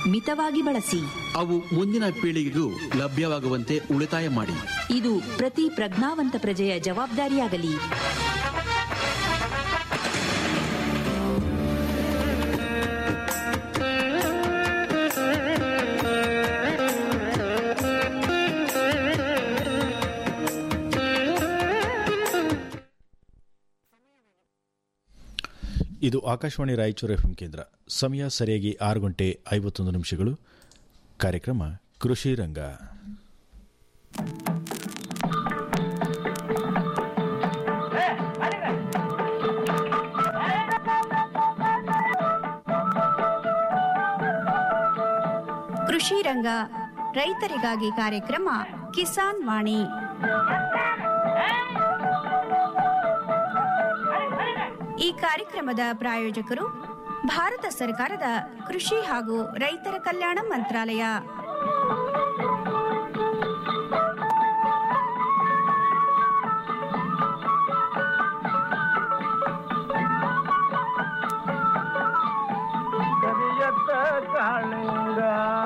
ಮಿತವಾಗಿ ಬಳಸಿ ಅವು ಮುಂದಿನ ಪೀಳಿಗೆಗೂ ಲಭ್ಯವಾಗುವಂತೆ ಉಳಿತಾಯ ಮಾಡಿ ಇದು ಪ್ರತಿ ಪ್ರಜ್ಞಾವಂತ ಪ್ರಜೆಯ ಜವಾಬ್ದಾರಿಯಾಗಲಿ ಇದು ಆಕಾಶವಾಣಿ ರಾಯಚೂರು ಎಫ್ ಕೇಂದ್ರ ಸಮಯ ಸರಿಯಾಗಿ ಆರು ಗಂಟೆ ಐವತ್ತೊಂದು ನಿಮಿಷಗಳು ಕಾರ್ಯಕ್ರಮ ಕೃಷಿ ರಂಗ ಕೃಷಿ ರಂಗ ರೈತರಿಗಾಗಿ ಕಾರ್ಯಕ್ರಮ ಕಿಸಾನ್ ವಾಣಿ ಈ ಕಾರ್ಯಕ್ರಮದ ಪ್ರಾಯೋಜಕರು ಭಾರತ ಸರ್ಕಾರದ ಕೃಷಿ ಹಾಗೂ ರೈತರ ಕಲ್ಯಾಣ ಮಂತ್ರಾಲಯ ಕರಿಯತ್ತ ಕಾಳಿಂಗ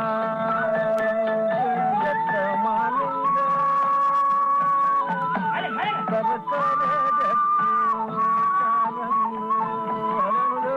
ಕರಿಯತ್ತ ಮಾಲಿಂಗ ಸರಸರ ಗಟ್ಟಿ ಕಾಲಂದು ಹರಳು.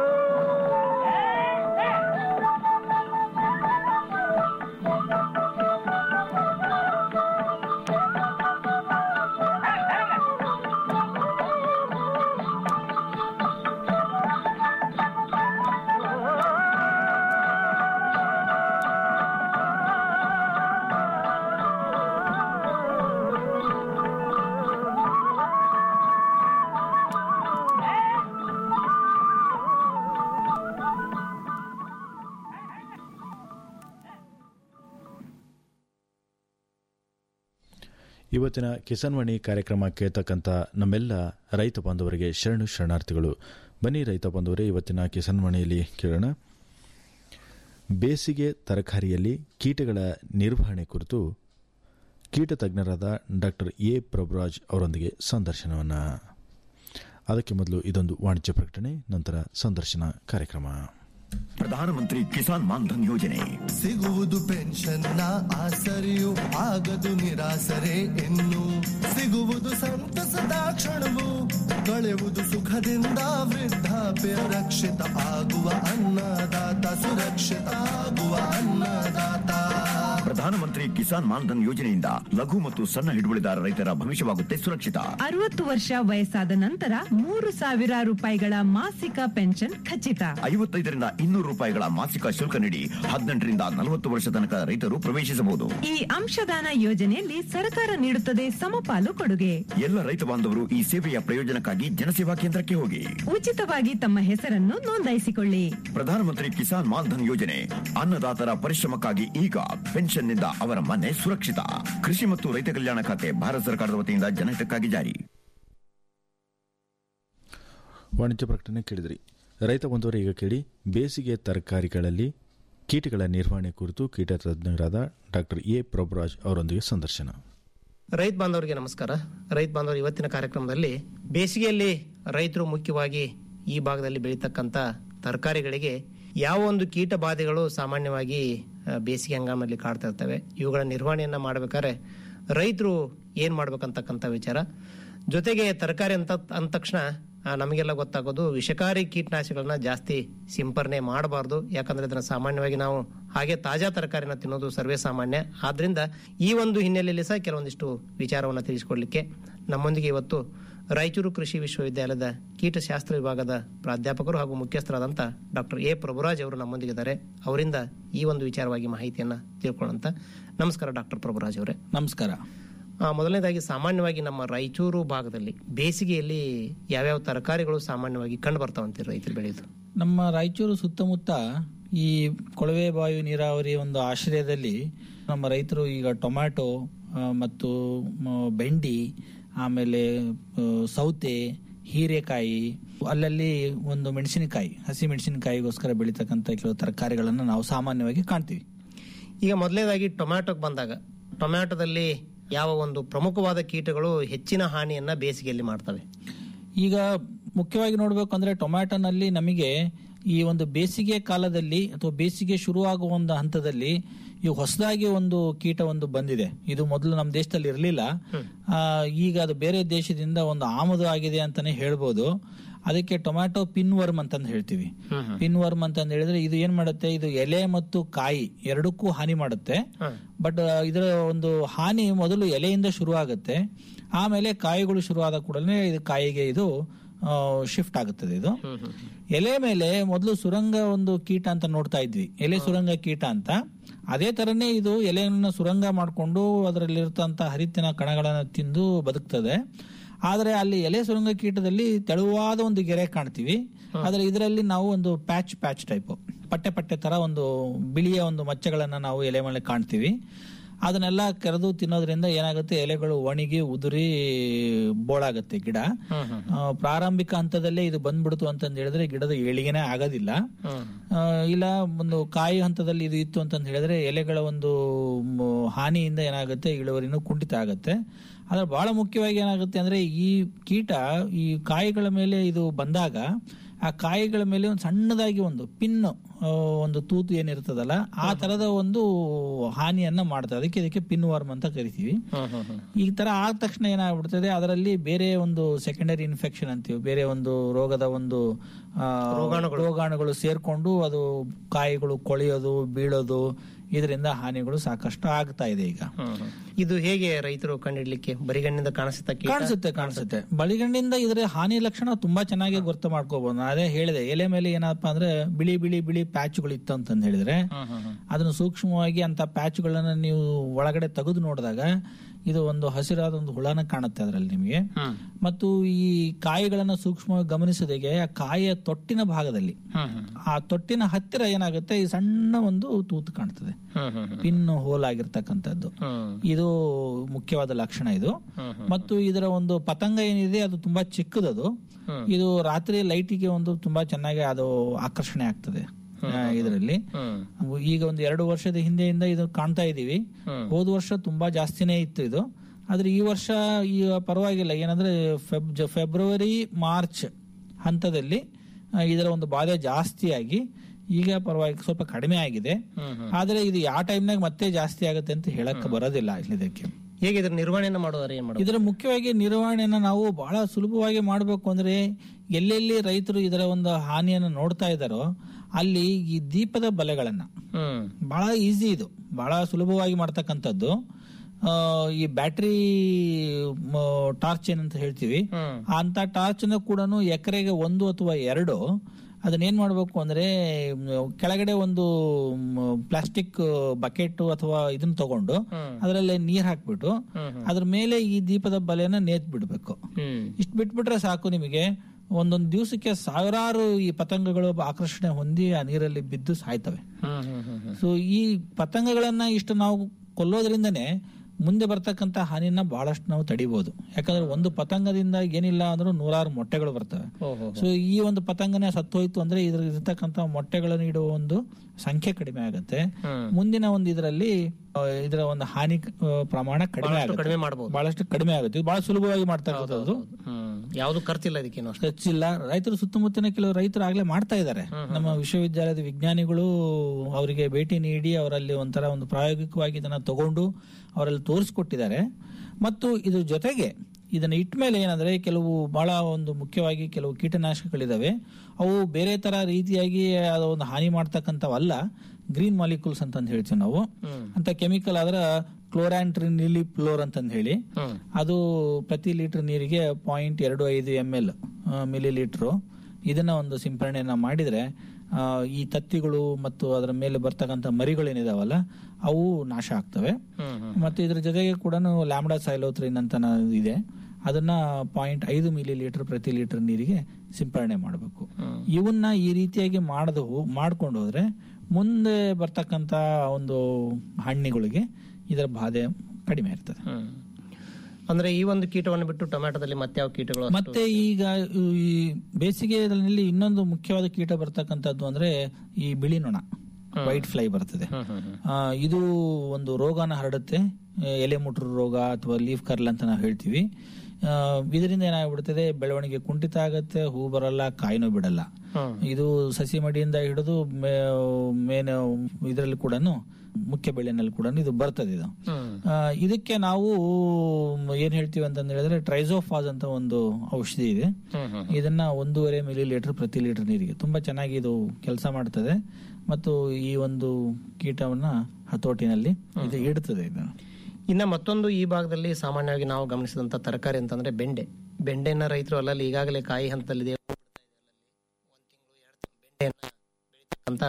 ಇವತ್ತಿನ ಕಿಸಾನ್ ವಾಣಿ ಕಾರ್ಯಕ್ರಮ ಕೇಳ್ತಕ್ಕಂಥ ನಮ್ಮೆಲ್ಲ ರೈತ ಬಾಂಧವರಿಗೆ ಶರಣು ಶರಣಾರ್ಥಿಗಳು ಬನ್ನಿ ರೈತ ಬಾಂಧವರೇ ಇವತ್ತಿನ ಕಿಸಾನ್ ವಾಣಿಯಲ್ಲಿ ಕೇಳೋಣ ಬೇಸಿಗೆ ತರಕಾರಿಯಲ್ಲಿ ಕೀಟಗಳ ನಿರ್ವಹಣೆ ಕುರಿತು ಕೀಟ ತಜ್ಞರಾದ ಡಾಕ್ಟರ್ ಎ ಪ್ರಭುರಾಜ್ ಅವರೊಂದಿಗೆ ಸಂದರ್ಶನವನ್ನು ಅದಕ್ಕೆ ಮೊದಲು ಇದೊಂದು ವಾಣಿಜ್ಯ ಪ್ರಕಟಣೆ ನಂತರ ಸಂದರ್ಶನ ಕಾರ್ಯಕ್ರಮ ಪ್ರಧಾನಮಂತ್ರಿ ಕಿಸಾನ್ ಮಾನ್ಧನ್ ಯೋಜನೆ ಸಿಗುವುದು ಪೆನ್ಷನ್ನ ಆಸರೆಯು ಆಗದು ನಿರಾಸರೆ ಇನ್ನು ಸಿಗುವುದು ಸಂತಸದ ಕ್ಷಣವು ಕಳೆಯುವುದು ಸುಖದಿಂದ ವೃದ್ಧಾಪ್ಯ ರಕ್ಷಿತ ಆಗುವ ಅನ್ನದಾತ ಸುರಕ್ಷಿತ ಆಗುವ ಅನ್ನದಾತ ಪ್ರಧಾನಮಂತ್ರಿ ಕಿಸಾನ್ ಮಾನ್ಧನ್ ಯೋಜನೆಯಿಂದ ಲಘು ಮತ್ತು ಸಣ್ಣ ಹಿಡುವಳಿದಾರ ರೈತರ ಭವಿಷ್ಯವಾಗುತ್ತೆ ಸುರಕ್ಷಿತ ಅರವತ್ತು ವರ್ಷ ವಯಸ್ಸಾದ ನಂತರ ಮೂರು ಸಾವಿರ ರೂಪಾಯಿಗಳ ಮಾಸಿಕ ಪೆನ್ಷನ್ ಖಚಿತ ಐವತ್ತೈದರಿಂದ ಇನ್ನೂರು ರೂಪಾಯಿಗಳ ಮಾಸಿಕ ಶುಲ್ಕ ನೀಡಿ ಹದಿನೆಂಟರಿಂದ ನಲವತ್ತು ವರ್ಷ ತನಕ ರೈತರು ಪ್ರವೇಶಿಸಬಹುದು ಈ ಅಂಶದಾನ ಯೋಜನೆಯಲ್ಲಿ ಸರ್ಕಾರ ನೀಡುತ್ತದೆ ಸಮಪಾಲು ಕೊಡುಗೆ ಎಲ್ಲ ರೈತ ಬಾಂಧವರು ಈ ಸೇವೆಯ ಪ್ರಯೋಜನಕ್ಕಾಗಿ ಜನಸೇವಾ ಕೇಂದ್ರಕ್ಕೆ ಹೋಗಿ ಉಚಿತವಾಗಿ ತಮ್ಮ ಹೆಸರನ್ನು ನೋಂದಾಯಿಸಿಕೊಳ್ಳಿ ಪ್ರಧಾನಮಂತ್ರಿ ಕಿಸಾನ್ ಮಾನ್ಧನ್ ಯೋಜನೆ ಅನ್ನದಾತರ ಪರಿಶ್ರಮಕ್ಕಾಗಿ ಈಗ ಪೆನ್ಷನ್ನಿಂದ ಅವರ ಮನೆ ಸುರಕ್ಷಿತ ಕೃಷಿ ಮತ್ತು ರೈತ ಕಲ್ಯಾಣ ಖಾತೆ ಭಾರತ ಸರ್ಕಾರದ ವತಿಯಿಂದ ಜನಹಿತಕ್ಕಾಗಿ ಜಾರಿ ವಾಣಿಜ್ಯ ಪ್ರಕಟಣೆ ಕೇಳಿದ್ರಿ ರೈತ ಬಂಧುವರು ಈಗ ಕೇಳಿ ಬೇಸಿಗೆ ತರಕಾರಿಗಳಲ್ಲಿ ಕೀಟಗಳ ನಿರ್ವಹಣೆ ಕುರಿತು ಕೀಟ ತಜ್ಞರಾದ ಡಾಕ್ಟರ್ ಎ ಪ್ರಭುರಾಜ್ ಅವರೊಂದಿಗೆ ಸಂದರ್ಶನ ರೈತ ಬಾಂಧವರಿಗೆ ನಮಸ್ಕಾರ ರೈತ ಬಾಂಧವರು ಇವತ್ತಿನ ಕಾರ್ಯಕ್ರಮದಲ್ಲಿ ಬೇಸಿಗೆಯಲ್ಲಿ ರೈತರು ಮುಖ್ಯವಾಗಿ ಈ ಭಾಗದಲ್ಲಿ ಬೆಳೀತಕ್ಕಂಥ ತರಕಾರಿಗಳಿಗೆ ಯಾವ ಒಂದು ಕೀಟ ಬಾಧೆಗಳು ಸಾಮಾನ್ಯವಾಗಿ ಆ, ಬೇಸಿಗೆ ಹಂಗಾಮಲ್ಲಿ ಕಾಡ್ತಾ ಇರ್ತವೆ ಇವುಗಳ ನಿರ್ವಹಣೆಯನ್ನು ಮಾಡಬೇಕಾದ್ರೆ ರೈತರು ಏನು ಮಾಡ್ಬೇಕಂತಕ್ಕಂಥ ವಿಚಾರ ಜೊತೆಗೆ ತರಕಾರಿ ಅಂತ ಅಂದ ತಕ್ಷಣ ಆ, ನಮಗೆಲ್ಲ ಗೊತ್ತಾಗೋದು ವಿಷಕಾರಿ ಕೀಟನಾಶಕಗಳನ್ನ ಜಾಸ್ತಿ ಸಿಂಪರಣೆ ಮಾಡಬಾರ್ದು ಯಾಕಂದ್ರೆ ಇದನ್ನ ಸಾಮಾನ್ಯವಾಗಿ ನಾವು ಹಾಗೆ ತಾಜಾ ತರಕಾರಿನ ತಿನ್ನೋದು ಸರ್ವೇ ಸಾಮಾನ್ಯ ಆದ್ರಿಂದ ಈ ಒಂದು ಹಿನ್ನೆಲೆಯಲ್ಲಿ ಸಹ ಕೆಲವೊಂದಿಷ್ಟು ವಿಚಾರವನ್ನು ತಿಳಿಸಿಕೊಡ್ಲಿಕ್ಕೆ ನಮ್ಮೊಂದಿಗೆ ಇವತ್ತು ರಾಯಚೂರು ಕೃಷಿ ವಿಶ್ವವಿದ್ಯಾಲಯದ ಕೀಟಶಾಸ್ತ್ರ ವಿಭಾಗದ ಪ್ರಾಧ್ಯಾಪಕರು ಹಾಗೂ ಮುಖ್ಯಸ್ಥರಾದಂಥ ಡಾಕ್ಟರ್ ಎ ಪ್ರಭುರಾಜ್ ಅವರು ನಮ್ಮೊಂದಿಗಿದ್ದಾರೆ ಅವರಿಂದ ಈ ಒಂದು ವಿಚಾರವಾಗಿ ಮಾಹಿತಿಯನ್ನ ತಿಳ್ಕೊಳ್ಳೋಂತ ನಮಸ್ಕಾರ ಡಾಕ್ಟರ್ ಪ್ರಭುರಾಜ್ ಅವರೇ ನಮಸ್ಕಾರ ಆ, ಮೊದಲನೇದಾಗಿ ಸಾಮಾನ್ಯವಾಗಿ ನಮ್ಮ ರಾಯಚೂರು ಭಾಗದಲ್ಲಿ ಬೇಸಿಗೆಯಲ್ಲಿ ಯಾವ್ಯಾವ ತರಕಾರಿಗಳು ಸಾಮಾನ್ಯವಾಗಿ ಕಂಡು ಬರ್ತಾವಂತೀರಿ ರೈತರು ಬೆಳೆಯೋದು ನಮ್ಮ ರಾಯಚೂರು ಸುತ್ತಮುತ್ತ ಈ ಕೊಳವೆ ಬಾವಿ ನೀರಾವರಿ ಒಂದು ಆಶ್ರಯದಲ್ಲಿ ನಮ್ಮ ರೈತರು ಈಗ ಟೊಮ್ಯಾಟೊ ಆ, ಮತ್ತು ಮ, ಬೆಂಡಿ ಆಮೇಲೆ ಆ, ಸೌತೆ ಹೀರೆಕಾಯಿ ಅಲ್ಲಲ್ಲಿ ಒಂದು ಮೆಣಸಿನಕಾಯಿ ಹಸಿ ಮೆಣಸಿನಕಾಯಿಗೋಸ್ಕರ ಬೆಳೀತಕ್ಕಂಥ ಕೆಲವು ತರಕಾರಿಗಳನ್ನು ನಾವು ಸಾಮಾನ್ಯವಾಗಿ ಕಾಣ್ತೀವಿ ಈಗ ಮೊದಲನೇದಾಗಿ ಟೊಮ್ಯಾಟೊಗೆ ಬಂದಾಗ ಟೊಮ್ಯಾಟೊದಲ್ಲಿ ಯಾವ ಒಂದು ಪ್ರಮುಖವಾದ ಕೀಟಗಳು ಹೆಚ್ಚಿನ ಹಾನಿಯನ್ನ ಬೇಸಿಗೆಯಲ್ಲಿ ಮಾಡ್ತವೆ ಈಗ ಮುಖ್ಯವಾಗಿ ನೋಡಬೇಕು ಅಂದ್ರೆ ಟೊಮ್ಯಾಟೊನಲ್ಲಿ ನಮಗೆ ಈ ಒಂದು ಬೇಸಿಗೆ ಕಾಲದಲ್ಲಿ ಅಥವಾ ಬೇಸಿಗೆ ಶುರುವಾಗುವ ಒಂದು ಹಂತದಲ್ಲಿ ಈ ಹೊಸದಾಗಿ ಒಂದು ಕೀಟ ಒಂದು ಬಂದಿದೆ ಇದು ಮೊದಲು ನಮ್ಮ ದೇಶದಲ್ಲಿ ಇರಲಿಲ್ಲ ಈಗ ಅದು ಬೇರೆ ದೇಶದಿಂದ ಒಂದು ಆಮದು ಆಗಿದೆ ಅಂತಾನೆ ಹೇಳ್ಬೋದು ಅದಕ್ಕೆ ಟೊಮ್ಯಾಟೊ ಪಿನ್ ವರ್ಮ್ ಅಂತಂದು ಹೇಳ್ತೀವಿ ಪಿನ್ ವರ್ಮ್ ಅಂತಂದು ಹೇಳಿದ್ರೆ ಇದು ಏನ್ ಮಾಡುತ್ತೆ ಇದು ಎಲೆ ಮತ್ತು ಕಾಯಿ ಎರಡಕ್ಕೂ ಹಾನಿ ಮಾಡುತ್ತೆ ಬಟ್ ಇದರ ಒಂದು ಹಾನಿ ಮೊದಲು ಎಲೆಯಿಂದ ಶುರು ಆಗುತ್ತೆ ಆಮೇಲೆ ಕಾಯಿಗಳು ಶುರುವಾದ ಕೂಡಲೇ ಇದು ಕಾಯಿಗೆ ಇದು ಶಿಫ್ಟ್ ಆಗುತ್ತದೆ ಇದು ಎಲೆ ಮೇಲೆ ಮೊದಲು ಸುರಂಗ ಒಂದು ಕೀಟ ಅಂತ ನೋಡ್ತಾ ಇದ್ವಿ ಎಲೆ ಸುರಂಗ ಕೀಟ ಅಂತ ಅದೇ ತರನೇ ಇದು ಎಲೆಯನ್ನು ಸುರಂಗ ಮಾಡಿಕೊಂಡು ಅದರಲ್ಲಿರ್ತಂತ ಹರಿತಿನ ಕಣಗಳನ್ನು ತಿಂದು ಬದುಕ್ತದೆ ಆದರೆ ಅಲ್ಲಿ ಎಲೆ ಸುರಂಗ ಕೀಟದಲ್ಲಿ ತೆಳುವಾದ ಒಂದು ಗೆರೆ ಕಾಣ್ತೀವಿ ಆದರೆ ಇದರಲ್ಲಿ ನಾವು ಒಂದು ಪ್ಯಾಚ್ ಪ್ಯಾಚ್ ಟೈಪ್ ಪಟ್ಟೆ ಪಟ್ಟೆ ತರ ಒಂದು ಬಿಳಿಯ ಒಂದು ಮಚ್ಚೆಗಳನ್ನ ನಾವು ಎಲೆ ಮೇಲೆ ಕಾಣ್ತೀವಿ ಅದನ್ನೆಲ್ಲ ಕೆರೆದು ತಿನ್ನೋದ್ರಿಂದ ಏನಾಗುತ್ತೆ ಎಲೆಗಳು ಒಣಗಿ ಉದುರಿ ಬೋಳಾಗುತ್ತೆ ಗಿಡ ಆ, ಪ್ರಾರಂಭಿಕ ಹಂತದಲ್ಲೇ ಇದು ಬಂದ್ಬಿಡ್ತು ಅಂತಂದ್ ಹೇಳಿದ್ರೆ ಗಿಡದ ಏಳಿಗೆನೆ ಆಗೋದಿಲ್ಲ ಆ, ಇಲ್ಲ ಒಂದು ಕಾಯಿ ಹಂತದಲ್ಲಿ ಇದು ಇತ್ತು ಅಂತಂದ್ ಹೇಳಿದ್ರೆ ಎಲೆಗಳ ಒಂದು ಮ್, ಹಾನಿಯಿಂದ ಏನಾಗುತ್ತೆ ಇಳುವರಿನೂ ಕುಂಠಿತ ಆಗುತ್ತೆ ಆದ್ರೆ ಬಹಳ ಮುಖ್ಯವಾಗಿ ಏನಾಗುತ್ತೆ ಅಂದ್ರೆ ಈ ಕೀಟ ಈ ಕಾಯಿಗಳ ಮೇಲೆ ಇದು ಬಂದಾಗ ಆ ಕಾಯಿಗಳ ಮೇಲೆ ಒಂದು ಸಣ್ಣದಾಗಿ ಒಂದು ಪಿನ್ ಒಂದು ತೂತು ಏನಿರ್ತದಲ್ಲ ಆ ತರದ ಒಂದು ಹಾನಿಯನ್ನ ಮಾಡ್ತದೆ ಅದಕ್ಕೆ ಇದಕ್ಕೆ ಪಿನ್ ವರ್ಮ್ ಅಂತ ಕರಿತೀವಿ ಈ ತರ ಆದ ತಕ್ಷಣ ಏನಾಗ್ಬಿಡ್ತದೆ ಅದರಲ್ಲಿ ಬೇರೆ ಒಂದು ಸೆಕೆಂಡರಿ ಇನ್ಫೆಕ್ಷನ್ ಅಂತೀವಿ ಬೇರೆ ಒಂದು ರೋಗದ ಒಂದು ಆ, ರೋಗಾಣುಗಳು ಸೇರ್ಕೊಂಡು ಅದು ಕಾಯಿಗಳು ಕೊಳೆಯೋದು ಬೀಳೋದು ಇದರಿಂದ ಹಾನಿಗಳು ಸಾಕಷ್ಟು ಆಗ್ತಾ ಇದೆ ಈಗ ಇದು ಹೇಗೆ ರೈತರು ಕಂಡಿಡ್ಲಿಕ್ಕೆ ಬರಿಗಣ್ಣಿಂದ ಕಾಣಿಸುತ್ತ ಕೀಟ? ಕಾಣಿಸುತ್ತೆ ಕಾಣಿಸುತ್ತೆ ಬಳಿಗಣ್ಣಿಂದ ಇದರ ಹಾನಿ ಲಕ್ಷಣ ತುಂಬಾ ಚೆನ್ನಾಗಿ ಗುರ್ತು ಮಾಡ್ಕೋಬಹುದು ನಾನು ಅದೇ ಹೇಳಿದೆ ಎಲೆ ಮೇಲೆ ಏನಪ್ಪಾ ಅಂದ್ರೆ ಬಿಳಿ ಬಿಳಿ ಬಿಳಿ ಪ್ಯಾಚ್ಗಳು ಇತ್ತು ಅಂತಂದ್ ಹೇಳಿದ್ರೆ ಅದನ್ನು ಸೂಕ್ಷ್ಮವಾಗಿ ಅಂತ ಪ್ಯಾಚ್ಗಳನ್ನ ನೀವು ಒಳಗಡೆ ತೆಗೆದು ನೋಡಿದಾಗ ಇದು ಒಂದು ಹಸಿರಾದ ಒಂದು ಹುಳನ ಕಾಣುತ್ತೆ ಅದರಲ್ಲಿ ನಿಮಗೆ ಮತ್ತು ಈ ಕಾಯಿಗಳನ್ನ ಸೂಕ್ಷ್ಮವಾಗಿ ಗಮನಿಸೋದಕ್ಕೆ ಆ ಕಾಯಿಯ ತೊಟ್ಟಿನ ಭಾಗದಲ್ಲಿ ಆ ತೊಟ್ಟಿನ ಹತ್ತಿರ ಏನಾಗುತ್ತೆ ಈ ಸಣ್ಣ ಒಂದು ತೂತು ಕಾಣ್ತದೆ ಪಿನ್ ಹೋಲ್ ಆಗಿರ್ತಕ್ಕಂಥದ್ದು ಇದು ಮುಖ್ಯವಾದ ಲಕ್ಷಣ ಇದು ಮತ್ತು ಇದರ ಒಂದು ಪತಂಗ ಏನಿದೆ ಅದು ತುಂಬಾ ಚಿಕ್ಕದದು ಇದು ರಾತ್ರಿ ಲೈಟಿಗೆ ಒಂದು ತುಂಬಾ ಚೆನ್ನಾಗಿ ಅದು ಆಕರ್ಷಣೆ ಆಗ್ತದೆ ಇದರಲ್ಲಿ ಈಗ ಒಂದು ಎರಡು ವರ್ಷದ ಹಿಂದೆಯಿಂದ ಇದು ಕಾಣ್ತಾ ಇದೀವಿ ಹೋದ ವರ್ಷ ತುಂಬಾ ಜಾಸ್ತಿನೇ ಇತ್ತು ಇದು ಆದ್ರೆ ಈ ವರ್ಷ ಈ ಪರವಾಗಿಲ್ಲ ಏನಂದ್ರೆ ಫೆಬ್ ಜ- ಫೆಬ್ರವರಿ ಮಾರ್ಚ್ ಹಂತದಲ್ಲಿ ಆ, ಇದರ ಒಂದು ಬಾಧೆ ಜಾಸ್ತಿಯಾಗಿ ಈಗ ಪರವಾಗಿ ಸ್ವಲ್ಪ ಕಡಿಮೆ ಆಗಿದೆ ಆದ್ರೆ ಇದು ಯಾವ ಟೈಮ್ನಾಗ ಮತ್ತೆ ಜಾಸ್ತಿ ಆಗುತ್ತೆ ಅಂತ ಹೇಳಕ್ ಬರೋದಿಲ್ಲ ಇದಕ್ಕೆ ಹೇಗೆ ಇದ್ರ ನಿರ್ವಹಣೆಯನ್ನ ಮಾಡೋದಾರೆ ಏನ್ ಮಾಡೋದು ಇದರ ಮುಖ್ಯವಾಗಿ ನಿರ್ವಹಣೆಯನ್ನ ನಾವು ಬಹಳ ಸುಲಭವಾಗಿ ಮಾಡಬೇಕು ಅಂದ್ರೆ ಎಲ್ಲೆಲ್ಲಿ ರೈತರು ಇದರ ಒಂದು ಹಾನಿಯನ್ನು ನೋಡ್ತಾ ಇದ್ದಾರೋ ಅಲ್ಲಿ ಈ ದೀಪದ ಬಲೆಗಳನ್ನ ಬಹಳ ಈಸಿ ಇದು ಬಹಳ ಸುಲಭವಾಗಿ ಮಾಡ್ತಕ್ಕಂಥದ್ದು ಆ, ಈ ಬ್ಯಾಟ್ರಿ ಟಾರ್ಚ್ ಏನಂತ ಹೇಳ್ತೀವಿ ಅಂತ ಟಾರ್ಚ್ ನ ಕೂಡ ಎಕರೆಗೆ ಒಂದು ಅಥವಾ ಎರಡು ಅದನ್ನ ಏನ್ ಮಾಡ್ಬೇಕು ಅಂದ್ರೆ ಮ್, ಕೆಳಗಡೆ ಒಂದು ಪ್ಲಾಸ್ಟಿಕ್ ಬಕೆಟ್ ಅಥವಾ ಇದನ್ನ ತಗೊಂಡು ಅದರಲ್ಲಿ ನೀರ್ ಹಾಕ್ಬಿಟ್ಟು ಅದ್ರ ಮೇಲೆ ಈ ದೀಪದ ಬಲೆಯನ್ನ ನೇತ್ ಬಿಡ್ಬೇಕು ಇಷ್ಟು ಬಿಟ್ಬಿಟ್ರೆ ಸಾಕು ನಿಮಗೆ ಒಂದೊಂದು ದಿವಸಕ್ಕೆ ಸಾವಿರಾರು ಈ ಪತಂಗಗಳು ಆಕರ್ಷಣೆ ಹೊಂದಿ ಆ ನೀರಲ್ಲಿ ಬಿದ್ದು ಸಾಯ್ತವೆ ಸೊ ಈ ಪತಂಗಗಳನ್ನ ಇಷ್ಟು ನಾವು ಕೊಲ್ಲೋದ್ರಿಂದನೇ ಮುಂದೆ ಬರ್ತಕ್ಕಂತ ಹಾನಿನ ಬಹಳಷ್ಟು ನಾವು ತಡಿಬಹುದು ಯಾಕಂದ್ರೆ ಒಂದು ಪತಂಗದಿಂದ ಏನಿಲ್ಲ ಅಂದ್ರೂ ನೂರಾರು ಮೊಟ್ಟೆಗಳು ಬರ್ತವೆ ಸೊ ಈ ಒಂದು ಪತಂಗನೇ ಸತ್ತೋಯ್ತು ಅಂದ್ರೆ ಇದ್ರ ಇರ್ತಕ್ಕಂತ ಮೊಟ್ಟೆಗಳನ್ನು ಇಡುವ ಒಂದು ಸಂಖ್ಯೆ ಕಡಿಮೆ ಆಗುತ್ತೆ ಮುಂದಿನ ಒಂದು ಇದರಲ್ಲಿ ಆ, ಇದರ ಒಂದು ಹಾನಿ ಆ, ಪ್ರಮಾಣ ಕಡಿಮೆ ಆಗುತ್ತೆ ಕಡಿಮೆ ಮಾಡಬಹುದು ಬಹಳಷ್ಟು ಕಡಿಮೆ ಆಗುತ್ತೆ ಇದು ಬಹಳ ಸುಲಭವಾಗಿ ಮಾಡ್ತಕ್ಕಂಥದ್ದು ಯಾವ್ದು ಖರ್ಚಿಲ್ಲ ಇದಕ್ಕೇನು ಅಷ್ಟು ಖರ್ಚಿಲ್ಲ ರೈತರು ಸುತ್ತಮುತ್ತಲಿನ ಕೆಲವು ರೈತರು ಆಗ್ಲೇ ಮಾಡ್ತಾ ಇದ್ದಾರೆ ನಮ್ಮ ವಿಶ್ವವಿದ್ಯಾಲಯದ ವಿಜ್ಞಾನಿಗಳು ಅವರಿಗೆ ಭೇಟಿ ನೀಡಿ ಅವರಲ್ಲಿ ಒಂಥರ ಒಂದು ಪ್ರಾಯೋಗಿಕವಾಗಿ ಇದನ್ನ ತಗೊಂಡು ಅವರಲ್ಲಿ ತೋರಿಸ್ಕೊಟ್ಟಿದ್ದಾರೆ ಮತ್ತು ಇದ್ರ ಜೊತೆಗೆ ಇದನ್ನ ಇಟ್ಟ ಮೇಲೆ ಏನಂದ್ರೆ ಕೆಲವು ಬಹಳ ಒಂದು ಮುಖ್ಯವಾಗಿ ಕೆಲವು ಕೀಟನಾಶಕಗಳಿದಾವೆ ಅವು ಬೇರೆ ತರ ರೀತಿಯಾಗಿ ಅದು ಒಂದು ಹಾನಿ ಮಾಡ್ತಕ್ಕಂಥವಲ್ಲ ಗ್ರೀನ್ ಮಾಲಿಕ್ಯೂಲ್ಸ್ ಅಂತಂದು ಹೇಳ್ತೀವಿ ನಾವು ಅಂತ ಕೆಮಿಕಲ್ ಆದ್ರ ಕ್ಲೋರಾಂಟ್ರಿನಿಲಿ ಫ್ಲೋರ್ ಅಂತಂದು ಹೇಳಿ ಅದು ಪ್ರತಿ ಲೀಟರ್ ನೀರಿಗೆ ಪಾಯಿಂಟ್ ಎರಡು ಐದು ಎಮ್ ಎಲ್ ಮಿಲಿ ಲೀಟ್ರು ಇದನ್ನ ಒಂದು ಸಿಂಪರಣೆಯನ್ನ ಮಾಡಿದ್ರೆ ಆ, ಈ ತತ್ತಿಗಳು ಮತ್ತು ಅದರ ಮೇಲೆ ಬರ್ತಕ್ಕಂಥ ಮರಿಗಳೇನಿದಾವಲ್ಲ ಅವು ನಾಶ ಆಗ್ತವೆ ಮತ್ತು ಇದ್ರ ಜೊತೆಗೆ ಕೂಡ ಲ್ಯಾಂಬ್ಡಾ ಸೈಲೋತ್ರಿನ್ ಅಂತ ನ- ಇದೆ ಅದನ್ನ ಪಾಯಿಂಟ್ ಐದು ಮಿಲಿ ಲೀಟರ್ ಪ್ರತಿ ಲೀಟರ್ ನೀರಿಗೆ ಸಿಂಪರಣೆ ಮಾಡಬೇಕು ಇವನ್ನ ಈ ರೀತಿಯಾಗಿ ಮಾಡದು ಮಾಡ್ಕೊಂಡು ಹೋದ್ರೆ ಮುಂದೆ ಬರ್ತಕ್ಕಂತ ಒಂದು ಹಣ್ಣಿಗಳಿಗೆ ಇದರ ಬಾಧೆ ಕಡಿಮೆ ಇರ್ತದೆ ಅಂದ್ರೆ ಈ ಒಂದು ಕೀಟವನ್ನು ಬಿಟ್ಟು ಟೊಮ್ಯಾಟೋದಲ್ಲಿ ಮತ್ತೆ ಯಾವ ಕೀಟಗಳು ಅಷ್ಟು- ಮತ್ತೆ ಈಗ ಈ ಬೇಸಿಗೆಯಲ್ಲಿ ಇನ್ನೊಂದು ಮುಖ್ಯವಾದ ಕೀಟ ಬರ್ತಕ್ಕಂಥದ್ದು ಅಂದ್ರೆ ಈ ಬಿಳಿ ನೊಣ ವೈಟ್ ಫ್ಲೈ ಬರ್ತದೆ ಆ, ಇದು ಒಂದು ರೋಗನ ಹರಡುತ್ತೆ ಆ, ಎಲೆ ಮುಟ್ರು ರೋಗ ಅಥವಾ ಲೀಫ್ ಕರ್ಲ್ ಅಂತ ನಾವು ಹೇಳ್ತೀವಿ ಆ, ಇದರಿಂದ ಏನಾಗ್ಬಿಡ್ತದೆ ಬೆಳವಣಿಗೆ ಕುಂಠಿತ ಆಗುತ್ತೆ ಹೂ ಬರಲ್ಲ ಕಾಯಿನೂ ಬಿಡಲ್ಲ ಇದು ಸಸಿ ಮಡಿಯಿಂದ ಹಿಡಿದು ಮೇನ್ ಇದರಲ್ಲಿ ಕೂಡ ಮುಖ್ಯ ಬೆಳೆನಲ್ಲಿ ಕೂಡ ಇದು ಬರ್ತದೆ ಇದು ಆ, ಇದಕ್ಕೆ ನಾವು ಏನ್ ಹೇಳ್ತೀವಿ ಅಂತ ಹೇಳಿದ್ರೆ ಟ್ರೈಸೋಫಾಸ್ ಅಂತ ಒಂದು ಔಷಧಿ ಇದೆ ಇದನ್ನ ಒಂದೂವರೆ ಮಿಲಿ ಲೀಟರ್ ಪ್ರತಿ ಲೀಟರ್ ನೀರಿಗೆ ತುಂಬಾ ಚೆನ್ನಾಗಿ ಇದು ಕೆಲಸ ಮಾಡ್ತದೆ ಮತ್ತು ಈ ಒಂದು ಕೀಟವನ್ನ ಹತೋಟಿನಲ್ಲಿ ಇದು ಇಡ್ತದೆ ಇದನ್ನು ಇನ್ನ ಮತ್ತೊಂದು ಈ ಭಾಗದಲ್ಲಿ ಸಾಮಾನ್ಯವಾಗಿ ನಾವು ಗಮನಿಸಿದಂತ ತರಕಾರಿ ಅಂತಂದ್ರೆ ಬೆಂಡೆ ಬೆಂಡೆನ ರೈತರು ಅಲ್ಲಲ್ಲಿ ಈಗಾಗಲೇ ಕಾಯಿ ಹಂತದಲ್ಲಿದೆ ಅಂತ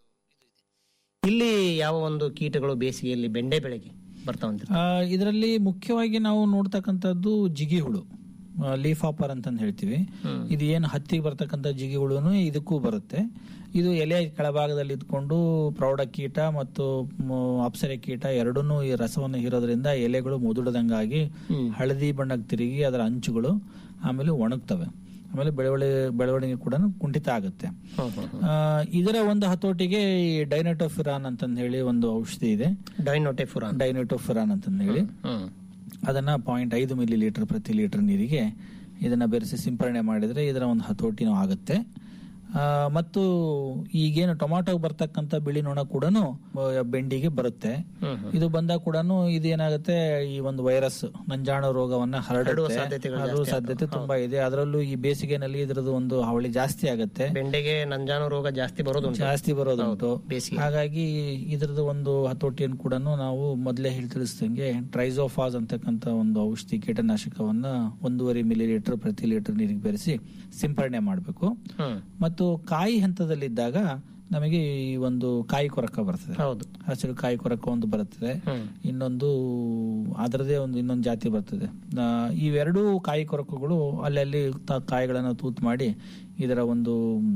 ಇಲ್ಲಿ ಯಾವ ಒಂದು ಕೀಟಗಳು ಬೇಸಿಗೆಯಲ್ಲಿ ಬೆಂಡೆ ಬೆಳೆಗೆ ಬರ್ತಾವಂತ ಆ, ಇದರಲ್ಲಿ ಮುಖ್ಯವಾಗಿ ನಾವು ನೋಡ್ತಕ್ಕಂಥದ್ದು ಜಿಗಿ ಹುಳು ಲೀಫ್ ಆಪರ್ ಅಂತ ಹೇಳ್ತೀವಿ ಇದು ಏನು ಹತ್ತಿಗೆ ಬರ್ತಕ್ಕಂಥ ಜಿಗಿ ಹುಳುನು ಇದಕ್ಕೂ ಬರುತ್ತೆ ಇದು ಎಲೆ ಕೆಳಭಾಗದಲ್ಲಿ ಇದ್ಕೊಂಡು ಪ್ರೌಢ ಕೀಟ ಮತ್ತು ಮ್, ಅಪ್ಸರೆ ಕೀಟ ಎರಡನ್ನೂ ಈ ರಸವನ್ನು ಹೀರೋದ್ರಿಂದ ಎಲೆಗಳು ಮುದುಡದಂಗಾಗಿ ಹಳದಿ ಬಣ್ಣಕ್ಕೆ ತಿರುಗಿ ಅದರ ಅಂಚುಗಳು ಆಮೇಲೆ ಒಣಗ್ತವೆ ಆಮೇಲೆ ಬೆಳವಣಿಗೆ ಬೆಳವಣಿಗೆ ಕೂಡ ಕುಂಠಿತ ಆಗುತ್ತೆ ಆ, ಇದರ ಒಂದು ಹತೋಟಿಗೆ ಈ ಡೈನಟೋಫಿರಾನ್ ಅಂತಂದ್ ಹೇಳಿ ಒಂದು ಔಷಧಿ ಇದೆ ಡೈನೋಟೆಫುರಾನ್ ಡೈನಟೋಫಿರಾನ್ ಅಂತಂದ್ ಹೇಳಿ ಅದನ್ನ ಪಾಯಿಂಟ್ ಐದು ಮಿಲಿ ಲೀಟರ್ ಪ್ರತಿ ಲೀಟರ್ ನೀರಿಗೆ ಇದನ್ನ ಬೆರೆಸಿ ಸಿಂಪರಣೆ ಮಾಡಿದ್ರೆ ಇದರ ಒಂದು ಹತೋಟಿನೂ ಆಗುತ್ತೆ ಆ, ಮತ್ತು ಈಗೇನು ಟೊಮಾಟೊ ಬರ್ತಕ್ಕಂಥ ಬಿಳಿ ನೊಣ ಕೂಡ ಬೆಂಡಿಗೆ ಬರುತ್ತೆ ಇದು ಬಂದಾಗ ಕೂಡ ಇದು ಏನಾಗುತ್ತೆ ಈ ಒಂದು ವೈರಸ್ ನಂಜಾಣು ರೋಗವನ್ನ ಹರಡುತ್ತೆ ಸಾಧ್ಯತೆಗಳು ಅದು ಸಾಧ್ಯತೆ ತುಂಬಾ ಇದೆ ಅದರಲ್ಲೂ ಈ ಬೇಸಿಗೆನಲ್ಲಿ ಇದರದ್ದು ಒಂದು ಹಾವಳಿ ಜಾಸ್ತಿ ಆಗುತ್ತೆ ಬೆಂಡೆಗೆ ನಂಜಾನು ರೋಗ ಜಾಸ್ತಿ ಬರೋದು ಜಾಸ್ತಿ ಬರೋದುಂಟು ಬೇಸಿಗೆ ಹಾಗಾಗಿ ಇದರದ್ದು ಒಂದು ಹತೋಟಿಯನ್ನು ಕೂಡ ನಾವು ಮೊದಲೇ ಹೇಳಿ ತಿಳಿಸಿದಂಗೆ ಟ್ರೈಸೋಫಾಸ್ ಅಂತಕ್ಕಂಥ ಒಂದು ಔಷಧಿ ಕೀಟನಾಶಕವನ್ನ ಒಂದೂವರೆ ಮಿಲಿ ಲೀಟರ್ ಪ್ರತಿ ಲೀಟರ್ ನೀರಿಗೆ ಬೆರೆಸಿ ಸಿಂಪರಣೆ ಮಾಡಬೇಕು ಮತ್ತು ಕಾಯಿ ಹಂತದಲ್ಲಿದ್ದಾಗ ನಮಗೆ ಈ ಒಂದು ಕಾಯಿ ಕೊರಕ ಬರ್ತದೆ ಹೌದು ಹಸಿರು ಕಾಯಿ ಕೊರಕ ಒಂದು ಬರುತ್ತದೆ ಇನ್ನೊಂದು ಅದರದೇ ಒಂದು ಇನ್ನೊಂದು ಜಾತಿ ಬರ್ತದೆ ಆ, ಇವೆರಡೂ ಕಾಯಿ ಕೊರಕಗಳು ಅಲ್ಲಲ್ಲಿ ತ- ಕಾಯಿಗಳನ್ನು ತೂತು ಮಾಡಿ ಇದರ ಒಂದು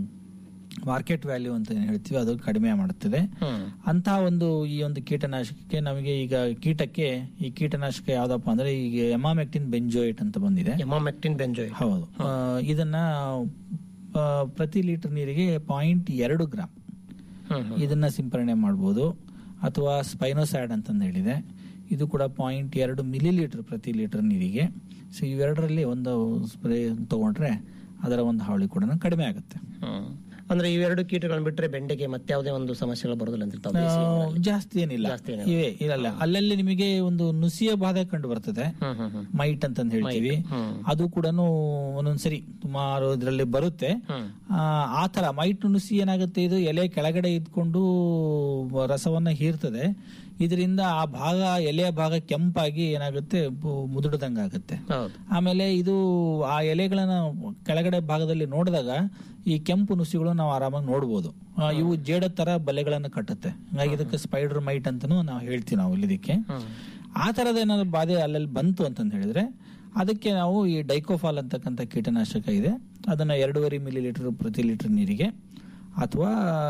ಮಾರ್ಕೆಟ್ ವ್ಯಾಲ್ಯೂ ಅಂತ ಏನ್ ಹೇಳ್ತೀವಿ ಅದು ಕಡಿಮೆ ಮಾಡುತ್ತದೆ ಅಂತ ಒಂದು ಈ ಒಂದು ಕೀಟನಾಶಕಕ್ಕೆ ನಮಗೆ ಈಗ ಕೀಟಕ್ಕೆ ಈ ಕೀಟನಾಶಕ ಯಾವ್ದಪ್ಪ ಅಂದ್ರೆ ಈಗ ಎಮಾಮೆಕ್ಟಿನ್ ಬೆಂಜೋಯಿಟ್ ಅಂತ ಬಂದಿದೆ ಎಮಾಮೆಕ್ಟಿನ್ ಬೆಂಜೋಯ್ ಹೌದು ಆ, ಇದನ್ನ ಆ, ಪ್ರತಿ ಲೀಟರ್ ನೀರಿಗೆ ಪಾಯಿಂಟ್ ಎರಡು ಗ್ರಾಮ್ ಇದನ್ನ ಸಿಂಪರಣೆ ಮಾಡಬಹುದು ಅಥವಾ ಸ್ಪೈನೋಸ್ಯಾಡ್ ಅಂತಂದು ಹೇಳಿದೆ ಇದು ಕೂಡ ಪಾಯಿಂಟ್ ಎರಡು ಮಿಲಿ ಲೀಟರ್ ಪ್ರತಿ ಲೀಟರ್ ನೀರಿಗೆ ಸೊ ಇವೆರಡರಲ್ಲಿ ಒಂದು ಸ್ಪ್ರೇ ತಗೊಂಡ್ರೆ ಅದರ ಒಂದು ಹಾವಳಿ ಕೂಡ ಕಡಿಮೆ ಆಗುತ್ತೆ ಅಂದ್ರೆ ಇವೆರಡು ಕೀಟಗಳನ್ನ ಬಿಟ್ರೆ ಬೆಂಡೆಗೆ ಮತ್ತೆ ಯಾವುದೇ ಒಂದು ಸಮಸ್ಯೆಗಳು ಬರೋದಿಲ್ಲ ಅಂತ ಇರ್ತಾವೆ ಬೇಸಿಗೆ ಆ, ಜಾಸ್ತಿ ಏನಿಲ್ಲ ಜಾಸ್ತಿ ಏನಿಲ್ಲ. ಇವೆ ಇಲ್ಲ ಅಲ್ಲಲ್ಲಿ ನಿಮಗೆ ಒಂದು ನುಸಿಯ ಬಾಧೆ ಕಂಡು ಬರ್ತದೆ ಮೈಟ್ ಅಂತಂದ್ ಹೇಳ್ತೀವಿ ಅದು ಕೂಡ ಒಂದೊಂದ್ಸರಿ ಸುಮಾರು ಇದರಲ್ಲಿ ಬರುತ್ತೆ ಆ, ಆ ತರ ಮೈಟ್ ನುಸಿ ಏನಾಗುತ್ತೆ ಇದು ಎಲೆ ಕೆಳಗಡೆ ಇದ್ಕೊಂಡು ರಸವನ್ನ ಹೀರ್ತದೆ ಇದರಿಂದ ಆ ಭಾಗ ಎಲೆಯ ಭಾಗ ಕೆಂಪಾಗಿ ಏನಾಗುತ್ತೆ ಬು- ಮುದುಡ್ದಂಗಾಗುತ್ತೆ ಆಮೇಲೆ ಇದು ಆ ಎಲೆಗಳನ್ನ ಕೆಳಗಡೆ ಭಾಗದಲ್ಲಿ ನೋಡಿದಾಗ ಈ ಕೆಂಪು ನುಸಿಗಳು ನಾವು ಆರಾಮಾಗಿ ನೋಡ್ಬೋದು ಆ, ಇವು ಜೇಡ ತರ ಬಲೆಗಳನ್ನು ಕಟ್ಟುತ್ತೆ ಹಾಗಾಗಿ ಇದಕ್ಕೆ ಸ್ಪೈಡರ್ ಮೈಟ್ ಅಂತಾನು ನಾವು ಹೇಳ್ತೀವಿ ನಾವು ಇಲ್ಲಿ ಇದಕ್ಕೆ ಆ ತರದ ಏನಾದ್ರು ಬಾಧೆ ಅಲ್ಲಲ್ಲಿ ಬಂತು ಅಂತಂದ್ ಹೇಳಿದ್ರೆ ಅದಕ್ಕೆ ನಾವು ಈ ಡೈಕೋಫಾಲ್ ಅಂತಕ್ಕಂಥ ಕೀಟನಾಶಕ ಇದೆ ಅದನ್ನ ಎರಡೂವರೆ ಮಿಲಿ ಲೀಟರ್ ಪ್ರತಿ ಲೀಟರ್ ನೀರಿಗೆ ಅಥವಾ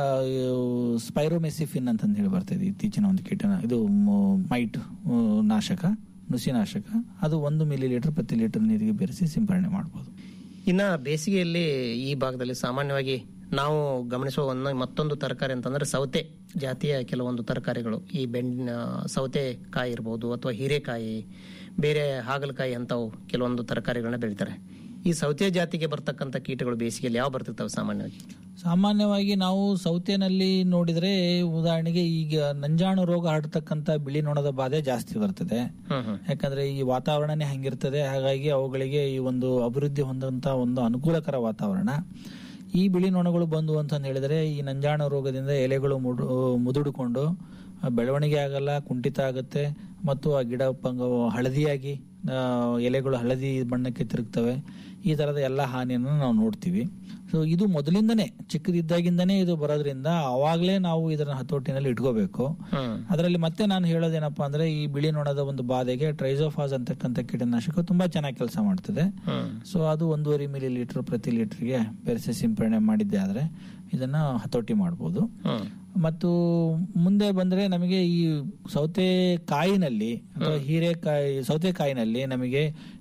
ಸ್ಪೈರೋಮೆಸಿಫಿನ್ ಅಂತಂದು ಹೇಳಿ ಬರ್ತದೆ ಇತ್ತೀಚಿನ ಒಂದು ಕೀಟನ ಇದು ಮ- ಮೈಟ್ ಆ, ನಾಶಕ ನುಸಿನಾಶಕ ಅದು ಒಂದು ಮಿಲಿ ಲೀಟರ್ ಪ್ರತಿ ಲೀಟರ್ ನೀರಿಗೆ ಬೆರೆಸಿ ಸಿಂಪರಣೆ ಮಾಡಬಹುದು ಇನ್ನ ಬೇಸಿಗೆಯಲ್ಲಿ ಈ ಭಾಗದಲ್ಲಿ ಸಾಮಾನ್ಯವಾಗಿ ನಾವು ಗಮನಿಸುವ ಒಂದು ಮತ್ತೊಂದು ತರಕಾರಿ ಅಂತಂದ್ರೆ ಸೌತೆ ಜಾತಿಯ ಕೆಲವೊಂದು ತರಕಾರಿಗಳು ಈ ಬೆಂಡ್ ಸೌತೆ ಕಾಯಿ ಇರ್ಬೋದು ಅಥವಾ ಹೀರೆಕಾಯಿ ಬೇರೆ ಹಾಗಲಕಾಯಿ ಅಂತವು ಕೆಲವೊಂದು ತರಕಾರಿಗಳನ್ನ ಬೆಳಿತಾರೆ ಈ ಸೌತೆ ಜಾತಿಗೆ ಬರ್ತಕ್ಕಂಥ ಕೀಟಗಳು ಬೇಸಿಗೆಯಲ್ಲಿ ಯಾವ ಬರ್ತಿರ್ತಾವೆ ಸಾಮಾನ್ಯವಾಗಿ ಸಾಮಾನ್ಯವಾಗಿ ನಾವು ಸೌತೆನಲ್ಲಿ ನೋಡಿದ್ರೆ ಉದಾಹರಣೆಗೆ ಈಗ ನಂಜಾಣು ರೋಗ ಹರಡ್ತಕ್ಕಂಥ ಬಿಳಿ ನೊಣದ ಬಾಧೆ ಜಾಸ್ತಿ ಬರ್ತದೆ ಯಾಕಂದ್ರೆ ಈ ವಾತಾವರಣನೇ ಹಂಗಿರ್ತದೆ ಹಾಗಾಗಿ ಅವುಗಳಿಗೆ ಈ ಒಂದು ಅಭಿವೃದ್ಧಿ ಹೊಂದಂತ ಒಂದು ಅನುಕೂಲಕರ ವಾತಾವರಣ ಈ ಬಿಳಿ ನೊಣಗಳು ಬಂದು ಅಂತ ಹೇಳಿದ್ರೆ ಈ ನಂಜಾಣು ರೋಗದಿಂದ ಎಲೆಗಳು ಮುಡು ಮುದುಡಿಕೊಂಡು ಆ, ಬೆಳವಣಿಗೆ ಆಗಲ್ಲ ಕುಂಠಿತ ಆಗುತ್ತೆ ಮತ್ತು ಆ ಗಿಡ ಪಂಗ ಹಳದಿಯಾಗಿ ಆ, ಎಲೆಗಳು ಹಳದಿ ಬಣ್ಣಕ್ಕೆ ತಿರುಗ್ತವೆ ಈ ತರದ ಎಲ್ಲ ಹಾನಿಯನ್ನು ನಾವು ನೋಡ್ತೀವಿ ಸೊ ಇದು ಮೊದಲಿಂದನೇ ಚಿಕ್ಕದಿದ್ದಾಗಿಂದನೇ ಇದು ಬರೋದ್ರಿಂದ ಅವಾಗಲೇ ನಾವು ಇದನ್ನ ಹತೋಟಿನಲ್ಲಿ ಇಟ್ಕೋಬೇಕು ಅದರಲ್ಲಿ ಮತ್ತೆ ನಾನು ಹೇಳೋದೇನಪ್ಪಾ ಅಂದ್ರೆ ಈ ಬಿಳಿ ನೊಣದ ಒಂದು ಬಾಧೆಗೆ ಟ್ರೈಸೋಫಾಸ್ ಅಂತಕ್ಕಂಥ ಕೀಟನಾಶಕ ತುಂಬಾ ಚೆನ್ನಾಗಿ ಕೆಲಸ ಮಾಡ್ತದೆ ಸೊ ಅದು ಒಂದೂವರೆ ಮಿಲಿ ಲೀಟರ್ ಪ್ರತಿ ಲೀಟರ್ಗೆ ಬೆರೆಸಿ ಸಿಂಪರಣೆ ಮಾಡಿದ್ದೆ ಆದ್ರೆ ಇದನ್ನ ಹತೋಟಿ ಮಾಡಬಹುದು ಮತ್ತು ಮುಂದೆ ಬಂದ್ರೆ ನಮಗೆ ಈ ಸೌತೆ ಕಾಯಿನಲ್ಲಿ ಅಥವಾ ಹೀರೆಕಾಯಿ ಸೌತೆಕಾಯಿನಲ್ಲಿ ನಮಗೆ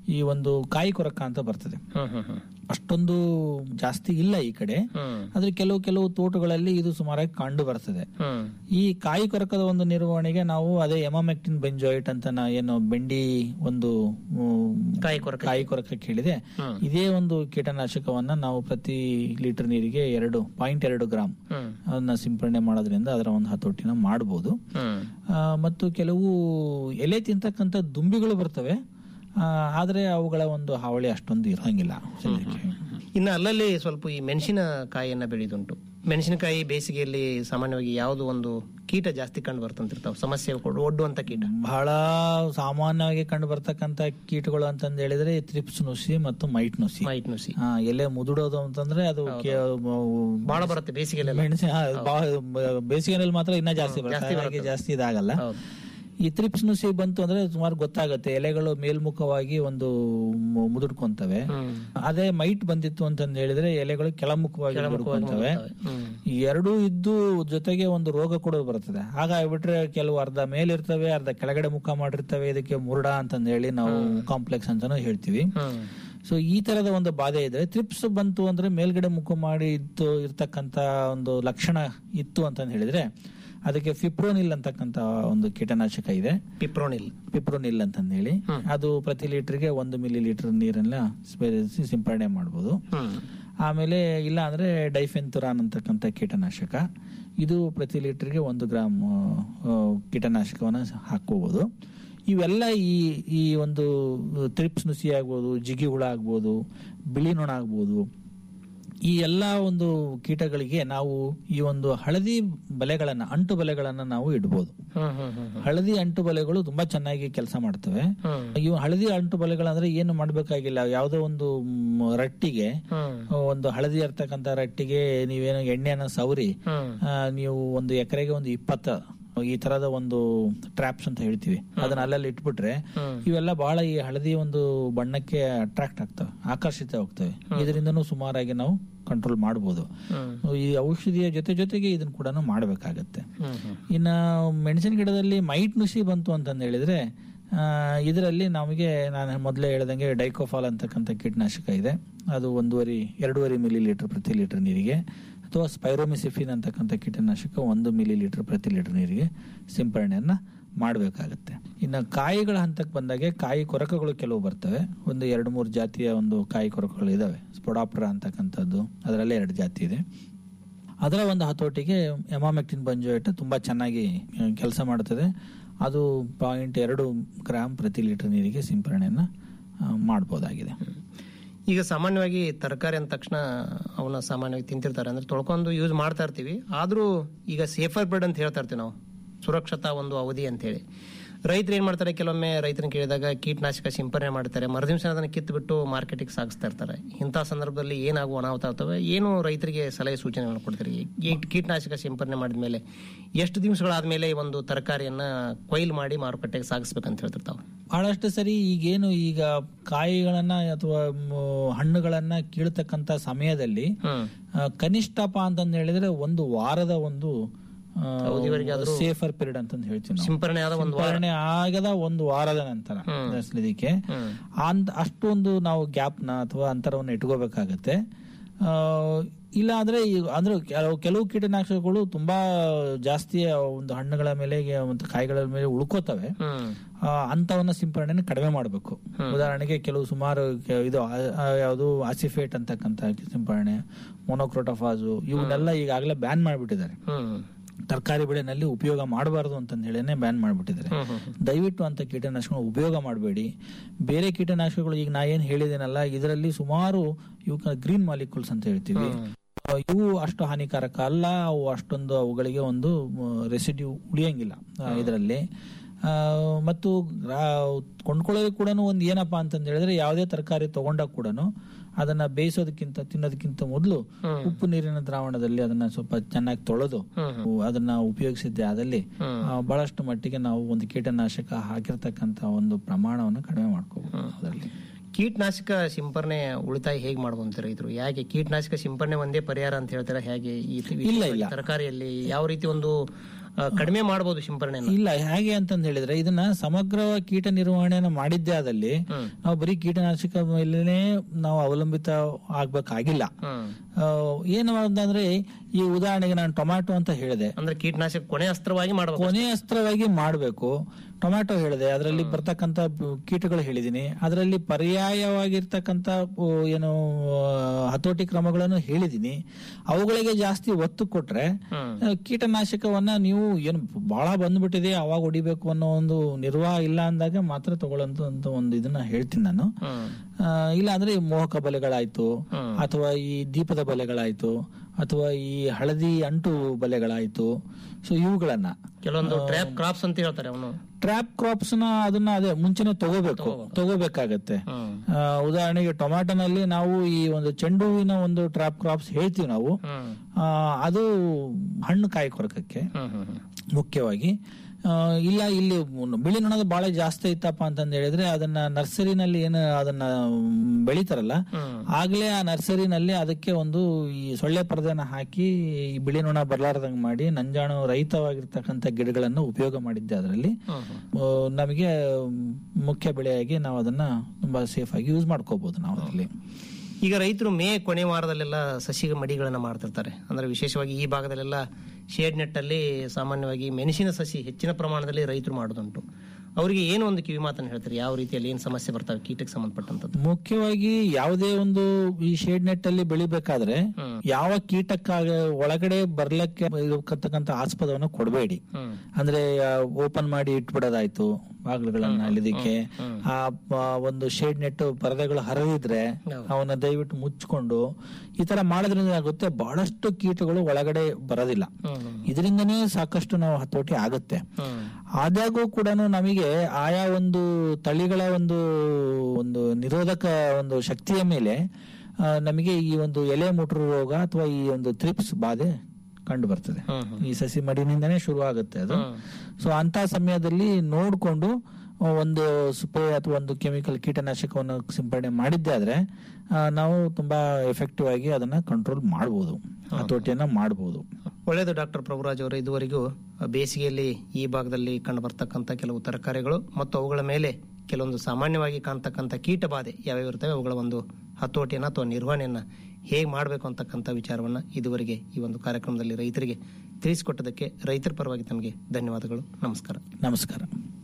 ಈ ಒಂದು ಕಾಯಿ ಕೊರಕ ಅಂತ ಬರ್ತದೆ ಅಷ್ಟೊಂದು ಜಾಸ್ತಿ ಇಲ್ಲ ಈ ಕಡೆ ಆದ್ರೆ ಕೆಲವು ಕೆಲವು ತೋಟಗಳಲ್ಲಿ ಇದು ಸುಮಾರಾಗಿ ಕಂಡು ಬರ್ತದೆ ಈ ಕಾಯಿ ಕೊರಕದ ಒಂದು ನಿರ್ವಹಣೆಗೆ ನಾವು ಅದೇ ಎಮಾಮೆಕ್ಟಿನ್ ಬೆಂಜಾಯಿಟ್ ಅಂತ ನಾ ಏನು ಬೆಂಡಿ ಒಂದು ಕಾಯಿ ಕೊರಕ ಕಾಯಿ ಕೊರಕಕ್ಕೆ ಹೇಳಿದೆ ಇದೇ ಒಂದು ಕೀಟನಾಶಕವನ್ನ ನಾವು ಪ್ರತಿ ಲೀಟರ್ ನೀರಿಗೆ ಎರಡು ಪಾಯಿಂಟ್ ಎರಡು ಗ್ರಾಮ್ ಅದನ್ನ ಸಿಂಪಡಣೆ ಮಾಡೋದ್ರಿಂದ ಅದರ ಒಂದು ಹತೋಟಿನ ಮಾಡಬಹುದು ಆ, ಮತ್ತು ಕೆಲವು ಎಲೆ ತಿಂತಕ್ಕಂಥ ದುಂಬಿಗಳು ಬರ್ತವೆ ಆ, ಆದ್ರೆ ಅವುಗಳ ಒಂದು ಹಾವಳಿ ಅಷ್ಟೊಂದು ಇರಂಗಿಲ್ಲ ಸದ್ಯಕ್ಕೆ. ಇನ್ನು ಅಲ್ಲಲ್ಲಿ ಸ್ವಲ್ಪ ಈ ಮೆಣಸಿನಕಾಯಿಯನ್ನ ಬೆಳೆಯುದುಂಟು ಮೆಣಸಿನಕಾಯಿ ಬೇಸಿಗೆಯಲ್ಲಿ ಸಾಮಾನ್ಯವಾಗಿ ಯಾವುದು ಒಂದು ಕೀಟ ಜಾಸ್ತಿ ಕಂಡು ಬರ್ತಂತಿರ್ತಾವ ಸಮಸ್ಯೆ ಕೊಡು- ಒಡ್ಡುವಂತ ಕೀಟ ಬಹಳ ಸಾಮಾನ್ಯವಾಗಿ ಕಂಡು ಬರ್ತಕ್ಕಂತ ಕೀಟಗಳು ಅಂತಂದ್ ಹೇಳಿದ್ರೆ ತ್ರಿಪ್ಸ್ ನುಸಿ ಮತ್ತು ಮೈಟ್ ನುಸಿ ಮೈಟ್ ನುಸಿ ಆ, ಎಲೆ ಮುದುಡೋದು ಅಂತಂದ್ರೆ ಅದು ಕೆ- ಬಹಳ ಬರುತ್ತೆ ಬೇಸಿಗೆಯಲ್ಲಿ ಮೆಣಸಿನ ಹಾ, ಬಾ- ಬೇಸಿಗೆನಲ್ಲಿ ಮಾತ್ರ ಇನ್ನ ಜಾಸ್ತಿ ಬರುತ್ತೆ ಹಾಗಾಗಿ ಜಾಸ್ತಿ ಇದಾಗಲ್ಲ ಈ ತ್ರಿಪ್ಸ್ ನುಸಿ ಬಂತು ಅಂದ್ರೆ ಸುಮಾರು ಗೊತ್ತಾಗುತ್ತೆ ಎಲೆಗಳು ಮೇಲ್ಮುಖವಾಗಿ ಒಂದು ಮು- ಮುದುಡ್ಕೊಂತವೆ ಅದೇ ಮೈಟ್ ಬಂದಿತ್ತು ಅಂತಂದ್ ಹೇಳಿದ್ರೆ ಎಲೆಗಳು ಕೆಳಮುಖವಾಗಿ ಮುದುಡ್ಕೊಂತವೆ ಈ ಎರಡೂ ಇದ್ದು ಜೊತೆಗೆ ಒಂದು ರೋಗ ಕೂಡ ಬರ್ತದೆ ಹಾಗಾಗ್ಬಿಟ್ರೆ ಕೆಲವು ಅರ್ಧ ಮೇಲಿರ್ತವೆ ಅರ್ಧ ಕೆಳಗಡೆ ಮುಖ ಮಾಡಿರ್ತವೆ ಇದಕ್ಕೆ ಮುರುಡ ಅಂತಂದ್ ಹೇಳಿ ನಾವು ಕಾಂಪ್ಲೆಕ್ಸ್ ಅಂತಾನು ಹೇಳ್ತೀವಿ ಸೊ ಈ ತರದ ಒಂದು ಬಾಧೆ ಇದ್ರೆ ತ್ರಿಪ್ಸ್ ಬಂತು ಅಂದ್ರೆ ಮೇಲ್ಗಡೆ ಮುಖ ಮಾಡಿ ಇತ್ತು ಇರ್ತಕ್ಕಂತ ಒಂದು ಲಕ್ಷಣ ಇತ್ತು ಅಂತ ಹೇಳಿದ್ರೆ ಅದಕ್ಕೆ ಫಿಪ್ರೋನಿಲ್ ಅಂತಕ್ಕಂತ ಒಂದು ಕೀಟನಾಶಕ ಇದೆ ಪಿಪ್ರೋನಿಲ್ ಪಿಪ್ರೋನಿಲ್ ಅಂತಂದ್ ಹೇಳಿ ಅದು ಪ್ರತಿ ಲೀಟರ್ಗೆ ಒಂದು ಮಿಲಿ ಲೀಟರ್ ನೀರನ್ನ ಸ್ಪೇರಿಸಿ ಸಿಂಪಡಣೆ ಮಾಡಬಹುದು ಆಮೇಲೆ ಇಲ್ಲ ಅಂದ್ರೆ ಡೈಫೆನ್ತುರಾನ್ ಅಂತಕ್ಕಂಥ ಕೀಟನಾಶಕ ಇದು ಪ್ರತಿ ಲೀಟರ್ಗೆ ಒಂದು ಗ್ರಾಮ್ ಆ, ಕೀಟನಾಶಕವನ್ನ ಹಾಕೋಬಹುದು ಇವೆಲ್ಲ ಈ ಈ ಒಂದು ತ್ರಿಪ್ಸ್ ನುಸಿ ಆಗ್ಬೋದು ಜಿಗಿ ಹುಳ ಆಗ್ಬೋದು ಬಿಳಿ ನೊಣ ಆಗ್ಬೋದು ಈ ಎಲ್ಲಾ ಒಂದು ಕೀಟಗಳಿಗೆ ನಾವು ಈ ಒಂದು ಹಳದಿ ಬಲೆಗಳನ್ನ ಅಂಟು ಬಲೆಗಳನ್ನ ನಾವು ಇಡ್ಬೋದು ಹಳದಿ ಅಂಟು ಬಲೆಗಳು ತುಂಬಾ ಚೆನ್ನಾಗಿ ಕೆಲಸ ಮಾಡ್ತವೆ ಇವು ಹಳದಿ ಅಂಟು ಬಲೆಗಳಂದ್ರೆ ಏನು ಮಾಡ್ಬೇಕಾಗಿಲ್ಲ ಯಾವ್ದೋ ಒಂದು ಮ್, ರಟ್ಟಿಗೆ ಒಂದು ಹಳದಿ ಇರ್ತಕ್ಕಂತ ರಟ್ಟಿಗೆ ನೀವೇನೋ ಎಣ್ಣೆನ ಸವರಿ ಆ, ನೀವು ಒಂದು ಎಕರೆಗೆ ಒಂದು ಇಪ್ಪತ್ತ ಈ ತರದ ಒಂದು ಟ್ರಾಪ್ಸ್ ಅಂತ ಹೇಳ್ತೀವಿ ಅದನ್ನ ಅಲ್ಲಲ್ಲಿ ಇಟ್ಬಿಟ್ರೆ ಇವೆಲ್ಲ ಬಹಳ ಈ ಹಳದಿ ಒಂದು ಬಣ್ಣಕ್ಕೆ ಅಟ್ರಾಕ್ಟ್ ಆಗ್ತವೆ ಆಕರ್ಷಿತ ಹೋಗ್ತವೆ ಇದರಿಂದನೂ ಸುಮಾರಾಗಿ ನಾವು ಕಂಟ್ರೋಲ್ ಮಾಡಬಹುದು ಈ ಔಷಧಿಯ ಜೊತೆ ಜೊತೆಗೆ ಇದನ್ನ ಕೂಡ ಮಾಡಬೇಕಾಗತ್ತೆ ಇನ್ನ ಮೆಣಸಿನ ಗಿಡದಲ್ಲಿ ಮೈಟ್ ನುಸಿ ಬಂತು ಅಂತಂದ್ ಹೇಳಿದ್ರೆ ಆ, ಇದರಲ್ಲಿ ನಮಗೆ ನಾನು ಮೊದಲೇ ಹೇಳ್ದಂಗೆ ಡೈಕೋಫಾಲ್ ಅಂತಕ್ಕಂಥ ಕೀಟನಾಶಕ ಇದೆ ಅದು ಒಂದೂವರೆ ಎರಡೂವರೆ ಮಿಲಿ ಲೀಟರ್ ಪ್ರತಿ ಲೀಟರ್ ನೀರಿಗೆ ಅಥವಾ ಸ್ಪೈರೋಮಿಸಿಫಿನ್ ಅಂತಕ್ಕಂಥ ಕೀಟನಾಶಕ ಒಂದು ಮಿಲಿ ಲೀಟರ್ ಪ್ರತಿ ಲೀಟರ್ ನೀರಿಗೆ ಸಿಂಪರಣೆಯನ್ನ ಮಾಡಬೇಕಾಗತ್ತೆ ಇನ್ನು ಕಾಯಿಗಳ ಹಂತಕ್ಕೆ ಬಂದಾಗೆ ಕಾಯಿ ಕೊರಕಗಳು ಕೆಲವು ಬರ್ತವೆ ಒಂದು ಎರಡು ಮೂರು ಜಾತಿಯ ಒಂದು ಕಾಯಿ ಕೊರಕಗಳು ಇದಾವೆ ಸ್ಪೊಡಾಪ್ರ ಅಂತಕ್ಕಂಥದ್ದು ಅದರಲ್ಲೇ ಎರಡು ಜಾತಿ ಇದೆ ಅದರ ಒಂದು ಹತೋಟಿಗೆ ಎಮಾಮೆಕ್ಟಿನ್ ಬಂಜೋಯಟ್ ತುಂಬಾ ಚೆನ್ನಾಗಿ ಕೆಲಸ ಮಾಡುತ್ತದೆ ಅದು ಪಾಯಿಂಟ್ ಎರಡು ಗ್ರಾಮ್ ಪ್ರತಿ ಲೀಟರ್ ನೀರಿಗೆ ಸಿಂಪರಣೆಯನ್ನ ಆ, ಮಾಡ್ಬೋದಾಗಿದೆ ಈಗ ಸಾಮಾನ್ಯವಾಗಿ ತರಕಾರಿ ಅಂದ ತಕ್ಷಣ ಅವನ್ನ ಸಾಮಾನ್ಯವಾಗಿ ತಿಂತಿರ್ತಾರೆ ಅಂದ್ರೆ ತೊಳ್ಕೊಂಡು ಯೂಸ್ ಮಾಡ್ತಾ ಇರ್ತೀವಿ ಆದ್ರೂ ಈಗ ಸೇಫರ್ ಬೆಡ್ ಅಂತ ಹೇಳ್ತಾ ಇರ್ತೀವಿ ನಾವು ಸುರಕ್ಷತಾ ಒಂದು ಅವಧಿ ಅಂತ ಹೇಳಿ ರೈತರು ಏನ್ ಮಾಡ್ತಾರೆ ಕೆಲವೊಮ್ಮೆ ರೈತರನ್ನ ಕೇಳಿದಾಗ ಕೀಟನಾಶಕ ಸಿಂಪರಣೆ ಮಾಡ್ತಾರೆ ಮರುದಿವಸ ಅದನ್ನ ಕಿತ್ತು ಬಿಟ್ಟು ಮಾರ್ಕೆಟಿಗೆ ಸಾಗಿಸ್ತಾ ಇರ್ತಾರೆ ಇಂಥ ಸಂದರ್ಭದಲ್ಲಿ ಏನಾಗುವ ಅನಾಹುತ ಆಗ್ತವೆ ಏನು ರೈತರಿಗೆ ಸಲಹೆ ಸೂಚನೆಗಳನ್ನು ಕೊಡ್ತೀರಿ ಈ ಕೀಟನಾಶಕ ಸಿಂಪರಣೆ ಮಾಡಿದ ಮೇಲೆ ಎಷ್ಟು ದಿವಸಗಳಾದ್ಮೇಲೆ ಈ ಒಂದು ತರಕಾರಿಯನ್ನ ಕೊಯ್ಲು ಮಾಡಿ ಮಾರುಕಟ್ಟೆಗೆ ಸಾಗಿಸ್ಬೇಕಂತ ಹೇಳ್ತಿರ್ತಾವೆ ಬಹಳಷ್ಟು ಸರಿ ಈಗೇನು ಈಗ ಕಾಯಿಗಳನ್ನ ಅಥವಾ ಮ್, ಹಣ್ಣುಗಳನ್ನ ಕೀಳ್ತಕ್ಕಂತ ಸಮಯದಲ್ಲಿ ಆ, ಕನಿಷ್ಠಪ ಅಂತಂದ್ ಹೇಳಿದ್ರೆ ಒಂದು ವಾರದ ಒಂದು ಸೇಫರ್ ಪೀರಿಯಡ್ ಅಂತಂದ್ ಹೇಳ್ತೀವಿ ನಾವು. ಸಿಂಪರಣೆ ಆದ ಒಂದು ವಾರ. ಸಿಂಪರಣೆ ಆಗದ ಒಂದು ವಾರದ ನಂತರ ಇದಕ್ಕೆ ಅಂತ ಅಷ್ಟೊಂದು ನಾವು ಗ್ಯಾಪ್ನ ಅಥವಾ ಅಂತರವನ್ನು ಇಟ್ಕೋಬೇಕಾಗತ್ತೆ ಆ, ಇಲ್ಲ ಅಂದ್ರೆ ಈ- ಅಂದ್ರೆ ಕೆಲವು ಕೆಲವು ಕೀಟನಾಶಕಗಳು ತುಂಬಾ ಜಾಸ್ತಿ ಒಂದು ಹಣ್ಣುಗಳ ಮೇಲೆ ಮತ್ತು ಕಾಯಿಗಳ ಮೇಲೆ ಉಳ್ಕೋತವೆ ಆ, ಅಂತವನ್ನ ಸಿಂಪರಣೆನ ಕಡಿಮೆ ಮಾಡಬೇಕು ಉದಾಹರಣೆಗೆ ಕೆಲವು ಸುಮಾರು ಕೆ- ಇದು ಯಾವುದು ಆಸಿಫೇಟ್ ಅಂತಕ್ಕಂಥ ಸಿಂಪರಣೆ ಮೊನೋಕ್ರೋಟೋಫಾಸು ಇವನ್ನೆಲ್ಲ ಈಗಾಗಲೇ ಬ್ಯಾನ್ ಮಾಡಿಬಿಟ್ಟಿದ್ದಾರೆ ತರಕಾರಿ ಬೆಳೆನಲ್ಲಿ ಉಪಯೋಗ ಮಾಡಬಾರದು ಅಂತ ಹೇಳಿನೇ ಬ್ಯಾನ್ ಮಾಡಿಬಿಟ್ಟಿದ್ದಾರೆ ದಯವಿಟ್ಟು ಅಂತ ಕೀಟನಾಶಕಗಳು ಉಪಯೋಗ ಮಾಡಬೇಡಿ ಬೇರೆ ಕೀಟನಾಶಕಗಳು ಈಗ ನಾ ಏನ್ ಹೇಳಿದೇನಲ್ಲ ಇದರಲ್ಲಿ ಸುಮಾರು ಇವಕ್ಕೆ ಗ್ರೀನ್ ಮಾಲಿಕ್ಯೂಲ್ಸ್ ಅಂತ ಹೇಳ್ತೀವಿ ಆ, ಇವು ಅಷ್ಟು ಹಾನಿಕಾರಕ ಅಲ್ಲ ಅವು ಅಷ್ಟೊಂದು ಅವುಗಳಿಗೆ ಒಂದು ರೆಸಿಡ್ಯೂ ಉಳಿಯಂಗಿಲ್ಲ ಇದರಲ್ಲಿ ಮತ್ತು ರಾ- ಕೊಂಡ್ಕೊಳ್ಳೋದು ಕೂಡ ಒಂದು ಏನಪ್ಪಾ ಅಂತಂದ್ ಹೇಳಿದ್ರೆ ಯಾವುದೇ ತರಕಾರಿ ತಗೊಂಡಾಗ ಕೂಡ ಅದನ್ನ ಬೇಯಿಸೋದಕ್ಕಿಂತ ತಿನ್ನೋದಕ್ಕಿಂತ ಮೊದಲು ಉಪ್ಪು ನೀರಿನ ದ್ರಾವಣದಲ್ಲಿ ಅದನ್ನ ಸ್ವಲ್ಪ ಚೆನ್ನಾಗಿ ತೊಳೆದು ಅದನ್ನ ಉಪಯೋಗಿಸಿದ್ದೆ ಆದಲ್ಲಿ ಆ, ಬಹಳಷ್ಟು ಮಟ್ಟಿಗೆ ನಾವು ಒಂದು ಕೀಟನಾಶಕ ಹಾಕಿರ್ತಕ್ಕಂತ ಒಂದು ಪ್ರಮಾಣವನ್ನು ಕಡಿಮೆ ಮಾಡ್ಕೋಬಹುದು ಅದರಲ್ಲಿ ಕೀಟನಾಶಕ ಸಿಂಪರಣೆ ಉಳಿತಾಯ ಹೇಗೆ ಮಾಡ್ಕೊಂತ ರೈತರು ಯಾಕೆ ಕೀಟನಾಶಕ ಸಿಂಪರಣೆ ಒಂದೇ ಪರಿಹಾರ ಅಂತ ಹೇಳ್ತಾರೆ ಹೇಗೆ ಈ ಇಲ್ಲ, ಇಲ್ಲ. ತರಕಾರಿಯಲ್ಲಿ ಯಾವ ರೀತಿ ಒಂದು ಆ, ಕಡಿಮೆ ಮಾಡಬಹುದು ಸಿಂಪರಣೆ ಇಲ್ಲ ಹೇಗೆ ಅಂತಂದ್ ಹೇಳಿದ್ರೆ ಇದನ್ನ ಸಮಗ್ರ ಕೀಟ ನಿರ್ವಹಣೆಯನ್ನು ಮಾಡಿದ್ದೇ ಆದಲ್ಲಿ ನಾವು ಬರೀ ಕೀಟನಾಶಕ ಮೇಲೆನೆ ನಾವು ಅವಲಂಬಿತ ಆಗ್ಬೇಕಾಗಿಲ್ಲ ಆ, ಏನು ಅಂತಂದ್ರೆ ಈ ಉದಾಹರಣೆಗೆ ನಾನು ಟೊಮ್ಯಾಟೊ ಅಂತ ಹೇಳಿದೆ ಅಂದ್ರೆ ಕೀಟನಾಶಕ ಕೊನೆ ಅಸ್ತ್ರವಾಗಿ ಮಾಡಬೇಕು ಕೊನೆ ಅಸ್ತ್ರವಾಗಿ ಮಾಡಬೇಕು ಟೊಮ್ಯಾಟೊ ಹೇಳಿದೆ ಅದರಲ್ಲಿ ಬರ್ತಕ್ಕಂತ ಬ- ಕೀಟಗಳು ಹೇಳಿದೀನಿ ಅದರಲ್ಲಿ ಪರ್ಯಾಯವಾಗಿರ್ತಕ್ಕಂತ ಉ, ಏನು ಆ, ಹತೋಟಿ ಕ್ರಮಗಳನ್ನು ಹೇಳಿದೀನಿ ಅವುಗಳಿಗೆ ಜಾಸ್ತಿ ಒತ್ತು ಕೊಟ್ರೆ ಆ, ಕೀಟನಾಶಕವನ್ನ ನೀವು ಏನು ಬಹಳ ಬಂದ್ಬಿಟ್ಟಿದೆ ಅವಾಗ ಹೊಡಿಬೇಕು ಅನ್ನೋ ಒಂದು ನಿರ್ವಾಹ ಇಲ್ಲ ಅಂದಾಗ ಮಾತ್ರ ತಗೊಳ್ಳೋಂತ ಒಂದು ಒಂದು ಇದನ್ನ ಹೇಳ್ತೀನಿ ನಾನು ಆ, ಇಲ್ಲ ಅಂದ್ರೆ ಈ ಮೋಹಕ ಬಲೆಗಳಾಯ್ತು ಅಥವಾ ಈ ದೀಪದ ಬಲೆಗಳಾಯ್ತು ಅಥವಾ ಈ ಹಳದಿ ಅಂಟು ಬಲೆಗಳಾಯ್ತು ಸೊ ಇವುಗಳನ್ನ ಕೆಲವೊಂದು ಟ್ರ್ಯಾಪ್ ಕ್ರಾಪ್ಸ್ ಅಂತ ಹೇಳ್ತಾರೆ ಅವನು ಟ್ರ್ಯಾಪ್ ಕ್ರಾಪ್ಸ್ ನ ಅದನ್ನ ಅದೇ ಮುಂಚೆನೆ ತಗೋಬೇಕು ತಗೋಬೇಕಾಗತ್ತೆ ಆ, ಉದಾಹರಣೆಗೆ ಟೊಮ್ಯಾಟೊನಲ್ಲಿ ನಾವು ಈ ಒಂದು ಚೆಂಡು ಹೂವಿನ ಒಂದು ಟ್ರ್ಯಾಪ್ ಕ್ರಾಪ್ಸ್ ಹೇಳ್ತೀವಿ ನಾವು ಆ, ಅದು ಹಣ್ಣು ಕಾಯಿ ಕೊರಕಕ್ಕೆ ಮುಖ್ಯವಾಗಿ ಆ, ಇಲ್ಲ ಇಲ್ಲಿ ಮುನ್- ಬಿಳಿ ನೊಣದ ಬಾಳೆ ಜಾಸ್ತಿ ಇತ್ತಪ್ಪ ಅಂತಂದ್ ಹೇಳಿದ್ರೆ ಅದನ್ನ ನರ್ಸರಿನಲ್ಲಿ ಏನು ಅದನ್ನ ಮ್, ಬೆಳಿತಾರಲ್ಲ ಆಗ್ಲೇ ಆ ನರ್ಸರಿನಲ್ಲಿ ಅದಕ್ಕೆ ಒಂದು ಈ ಸೊಳ್ಳೆ ಪರದೆನ ಹಾಕಿ ಈ ಬಿಳಿ ನೊಣ ಬರ್ಲಾರ್ದಂಗ್ ಮಾಡಿ ನಂಜಾಣು ರಹಿತವಾಗಿರ್ತಕ್ಕಂಥ ಗಿಡಗಳನ್ನು ಉಪಯೋಗ ಮಾಡಿದ್ದೆ ಅದರಲ್ಲಿ ಆ, ನಮಗೆ ಮುಖ್ಯ ಬೆಳೆಯಾಗಿ ನಾವು ಅದನ್ನ ತುಂಬಾ ಸೇಫ್ ಆಗಿ ಯೂಸ್ ಮಾಡ್ಕೋಬಹುದು ನಾವು ಅದರಲ್ಲಿ ಈಗ ರೈತರು ಮೇ ಕೊನೆ ವಾರದಲ್ಲೆಲ್ಲ ಸಸಿಗೆ ಮಡಿಗಳನ್ನ ಮಾಡ್ತಿರ್ತಾರೆ ಅಂದ್ರೆ ವಿಶೇಷವಾಗಿ ಈ ಭಾಗದಲ್ಲೆಲ್ಲ ಶೇಡ್ ನೆಟ್ಟಲ್ಲಿ ಸಾಮಾನ್ಯವಾಗಿ ಮೆಣಸಿನ ಸಸಿ ಹೆಚ್ಚಿನ ಪ್ರಮಾಣದಲ್ಲಿ ರೈತರು ಮಾಡೋದುಂಟು ಅವರಿಗೆ ಏನು ಒಂದು ಕಿವಿ ಮಾತನ್ನು ಹೇಳ್ತಾರೆ ಯಾವ ರೀತಿಯಲ್ಲಿ ಏನು ಸಮಸ್ಯೆ ಬರ್ತವೆ ಕೀಟಕ್ಕೆ ಸಂಬಂಧಪಟ್ಟಂತದ್ದು ಮುಖ್ಯವಾಗಿ ಯಾವುದೇ ಒಂದು ಈ ಶೇಡ್ ನೆಟ್ ಅಲ್ಲಿ ಬೆಳಿಬೇಕಾದ್ರೆ ಯಾವ ಕೀಟಕ್ಕಾಗ ಒಳಗಡೆ ಬರ್ಲಕ್ಕೆ ಇರತಕ್ಕಂತ ಆಸ್ಪದವನ್ನು ಕೊಡಬೇಡಿ ಅಂದ್ರೆ ಓಪನ್ ಮಾಡಿ ಇಟ್ಬಿಡೋದಾಯ್ತು ಬಾಗಿಲುಗಳನ್ನ ಅಲ್ಲಿದಕ್ಕೆ ಆ ಆ, ಒಂದು ಶೇಡ್ ನೆಟ್ ಪರದೆಗಳು ಹರಿದಿದ್ರೆ ಅವನ್ನ ದಯವಿಟ್ಟು ಮುಚ್ಕೊಂಡು ಈ ತರ ಮಾಡೋದ್ರಿಂದ ಏನಾಗುತ್ತೆ ಬಹಳಷ್ಟು ಕೀಟಗಳು ಒಳಗಡೆ ಬರೋದಿಲ್ಲ ಇದರಿಂದನೇ ಸಾಕಷ್ಟು ನಾವು ಹತೋಟಿ ಆಗುತ್ತೆ ಆದಾಗೂ ಕೂಡ ನಮಗೆ ಆಯಾ ಒಂದು ತಳಿಗಳ ಒಂದು ಒಂದು ನಿರೋಧಕ ಒಂದು ಶಕ್ತಿಯ ಮೇಲೆ ಆ, ನಮಗೆ ಈ ಒಂದು ಎಲೆ ಮುಟ್ರು ರೋಗ ಅಥವಾ ಈ ಒಂದು ಥ್ರಿಪ್ಸ್ ಬಾಧೆ ಕಂಡು ಬರ್ತದೆ ಈ ಸಸಿ ಮಡಿನಿಂದನೇ ಶುರು ಆಗುತ್ತೆ ಅದು ಸೊ ಅಂತ ಸಮಯದಲ್ಲಿ ನೋಡ್ಕೊಂಡು ಆ, ಒಂದು ಸ್ಪ್ರೇ ಅಥವಾ ಒಂದು ಕೆಮಿಕಲ್ ಕೀಟನಾಶಕವನ್ನು ಸಿಂಪಡಣೆ ಮಾಡಿದ್ದೆ ಆದ್ರೆ ಆ, ನಾವು ತುಂಬಾ ಎಫೆಕ್ಟಿವ್ ಆಗಿ ಅದನ್ನ ಕಂಟ್ರೋಲ್ ಮಾಡಬಹುದು ಹತೋಟಿಯನ್ನ ಮಾಡಬಹುದು ಒಳ್ಳೆಯದು ಡಾಕ್ಟರ್ ಪ್ರಭುರಾಜ್ ಅವರು ಇದುವರೆಗೂ ಬೇಸಿಗೆಯಲ್ಲಿ ಈ ಭಾಗದಲ್ಲಿ ಕಂಡು ಬರ್ತಕ್ಕಂಥ ಕೆಲವು ತರಕಾರಿಗಳು ಮತ್ತು ಅವುಗಳ ಮೇಲೆ ಕೆಲವೊಂದು ಸಾಮಾನ್ಯವಾಗಿ ಕಾಣ್ತಕ್ಕಂಥ ಕೀಟ ಬಾಧೆ ಯಾವ್ಯಾವ ಇರ್ತವೆ ಅವುಗಳ ಒಂದು ಹತೋಟಿಯನ್ನ ಅಥವಾ ನಿರ್ವಹಣೆಯನ್ನ ಹೇಗೆ ಮಾಡಬೇಕು ಅಂತಕ್ಕಂಥ ವಿಚಾರವನ್ನ ಇದುವರೆಗೆ ಈ ಒಂದು ಕಾರ್ಯಕ್ರಮದಲ್ಲಿ ರೈತರಿಗೆ ತಿಳಿಸಿಕೊಟ್ಟದಕ್ಕೆ ರೈತರ ಪರವಾಗಿ ತಮಗೆ ಧನ್ಯವಾದಗಳು ನಮಸ್ಕಾರ ನಮಸ್ಕಾರ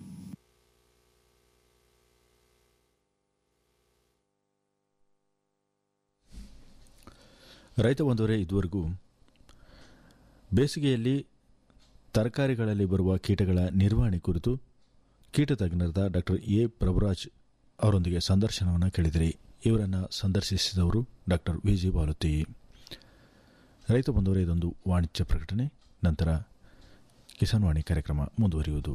ರೈತ ಬಂಧುವರೇ ಇದುವರೆಗೂ ಬೇಸಿಗೆಯಲ್ಲಿ ತರಕಾರಿಗಳಲ್ಲಿ ಬರುವ ಕೀಟಗಳ ನಿರ್ವಹಣೆ ಕುರಿತು ಕೀಟ ತಜ್ಞರಾದ ಡಾಕ್ಟರ್ ಎ ಪ್ರಭುರಾಜ್ ಅವರೊಂದಿಗೆ ಸಂದರ್ಶನವನ್ನು ಕೇಳಿದಿರಿ ಇವರನ್ನು ಸಂದರ್ಶಿಸಿದವರು ಡಾಕ್ಟರ್ ವಿ ಜಿ ಬಾಲುತಿ ರೈತ ಬಂಧುವರೇ ಇದೊಂದು ವಾಣಿಜ್ಯ ಪ್ರಕಟಣೆ ನಂತರ ಕಿಸಾನ್ ವಾಣಿ ಕಾರ್ಯಕ್ರಮ ಮುಂದುವರಿಯುವುದು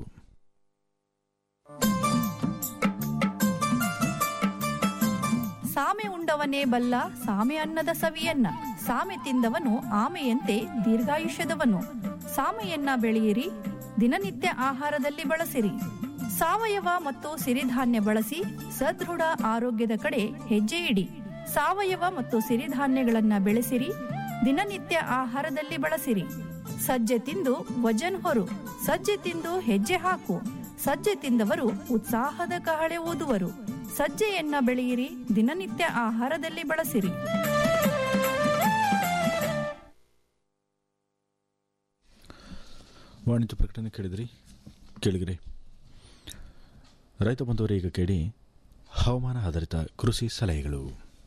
ಸಾಮೆ ಉಂಡವನೇ ಬಲ್ಲ ಸಾಮೆ ಅನ್ನದ ಸವಿಯನ್ನ ಸಾಮೆ ತಿಂದವನು ಆಮೆಯಂತೆ ದೀರ್ಘಾಯುಷ್ಯದವನು ಸಾಮೆಯನ್ನ ಬೆಳೆಯಿರಿ ದಿನನಿತ್ಯ ಆಹಾರದಲ್ಲಿ ಬಳಸಿರಿ ಸಾವಯವ ಮತ್ತು ಸಿರಿಧಾನ್ಯ ಬಳಸಿ ಸದೃಢ ಆರೋಗ್ಯದ ಕಡೆ ಹೆಜ್ಜೆ ಇಡಿ ಸಾವಯವ ಮತ್ತು ಸಿರಿಧಾನ್ಯಗಳನ್ನ ಬೆಳೆಸಿರಿ ದಿನನಿತ್ಯ ಆಹಾರದಲ್ಲಿ ಬಳಸಿರಿ ಸಜ್ಜೆ ತಿಂದು ವಜನ್ ಹೊರು ಸಜ್ಜೆ ತಿಂದು ಹೆಜ್ಜೆ ಹಾಕು ಸಜ್ಜೆ ತಿಂದವರು ಉತ್ಸಾಹದ ಕಹಳೆ ಓದುವರು ಸಜ್ಜೆಯನ್ನ ಬೆಳೆಯಿರಿ ದಿನನಿತ್ಯ ಆಹಾರದಲ್ಲಿ ಬಳಸಿರಿ ವಾಣಿಜ್ಯ ಪ್ರಕಟಣೆ ಕೇಳಿದ್ರಿ ಕೇಳಿದ್ರಿ ರೈತ ಬಂಧುವರೇ ಈಗ ಕೇಳಿ ಹವಾಮಾನ ಆಧಾರಿತ ಕೃಷಿ ಸಲಹೆಗಳು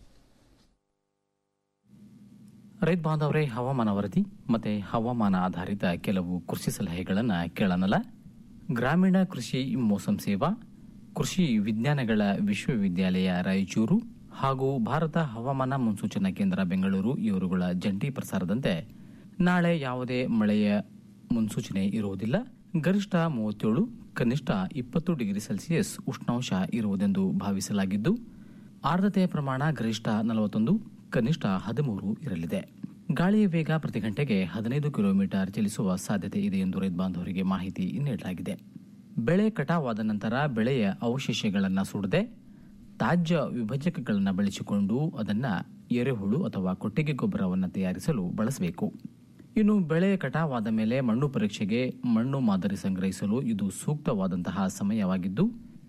ರೈತ ಬಾಂಧವರೇ ಹವಾಮಾನ ವರದಿ ಮತ್ತೆ ಹವಾಮಾನ ಆಧಾರಿತ ಕೆಲವು ಕೃಷಿ ಸಲಹೆಗಳನ್ನು ಕೇಳೋಣಲ್ಲ ಗ್ರಾಮೀಣ ಕೃಷಿ ಮೋಸಂ ಸೇವಾ ಕೃಷಿ ವಿಜ್ಞಾನಗಳ ವಿಶ್ವವಿದ್ಯಾಲಯ ರಾಯಚೂರು ಹಾಗೂ ಭಾರತ ಹವಾಮಾನ ಮುನ್ಸೂಚನಾ ಕೇಂದ್ರ ಬೆಂಗಳೂರು ಇವರುಗಳ ಜಂಟಿ ಪ್ರಸಾರದಂತೆ ನಾಳೆ ಯಾವುದೇ ಮಳೆಯ ಮುನ್ಸೂಚನೆ ಇರುವುದಿಲ್ಲ ಗರಿಷ್ಠ ಮೂವತ್ತೇಳು ಕನಿಷ್ಠ ಇಪ್ಪತ್ತು ಡಿಗ್ರಿ ಸೆಲ್ಸಿಯಸ್ ಉಷ್ಣಾಂಶ ಇರುವುದೆಂದು ಭಾವಿಸಲಾಗಿದ್ದು ಆರ್ದ್ರತೆಯ ಪ್ರಮಾಣ ಗರಿಷ್ಠ ನಲವತ್ತೊಂದು ಕನಿಷ್ಠ ಹದಿಮೂರು ಇರಲಿದೆ ಗಾಳಿಯ ವೇಗ ಪ್ರತಿ ಗಂಟೆಗೆ ಹದಿನೈದು ಕಿಲೋಮೀಟರ್ ಚಲಿಸುವ ಸಾಧ್ಯತೆ ಇದೆ ಎಂದು ರೈತ ಬಾಂಧವರಿಗೆ ಮಾಹಿತಿ ನೀಡಲಾಗಿದೆ ಬೆಳೆ ಕಟಾವಾದ ನಂತರ ಬೆಳೆಯ ಅವಶೇಷಗಳನ್ನು ಸುಡದೆ ತಾಜ್ಯ ವಿಭಜಕಗಳನ್ನು ಬಳಸಿಕೊಂಡು ಅದನ್ನು ಎರೆಹುಳು ಅಥವಾ ಕೊಟ್ಟಿಗೆ ಗೊಬ್ಬರವನ್ನು ತಯಾರಿಸಲು ಬಳಸಬೇಕು ಇನ್ನು ಬೆಳೆ ಕಟಾವಾದ ಮೇಲೆ ಮಣ್ಣು ಪರೀಕ್ಷೆಗೆ ಮಣ್ಣು ಮಾದರಿ ಸಂಗ್ರಹಿಸಲು ಇದು ಸೂಕ್ತವಾದಂತಹ ಸಮಯವಾಗಿದ್ದು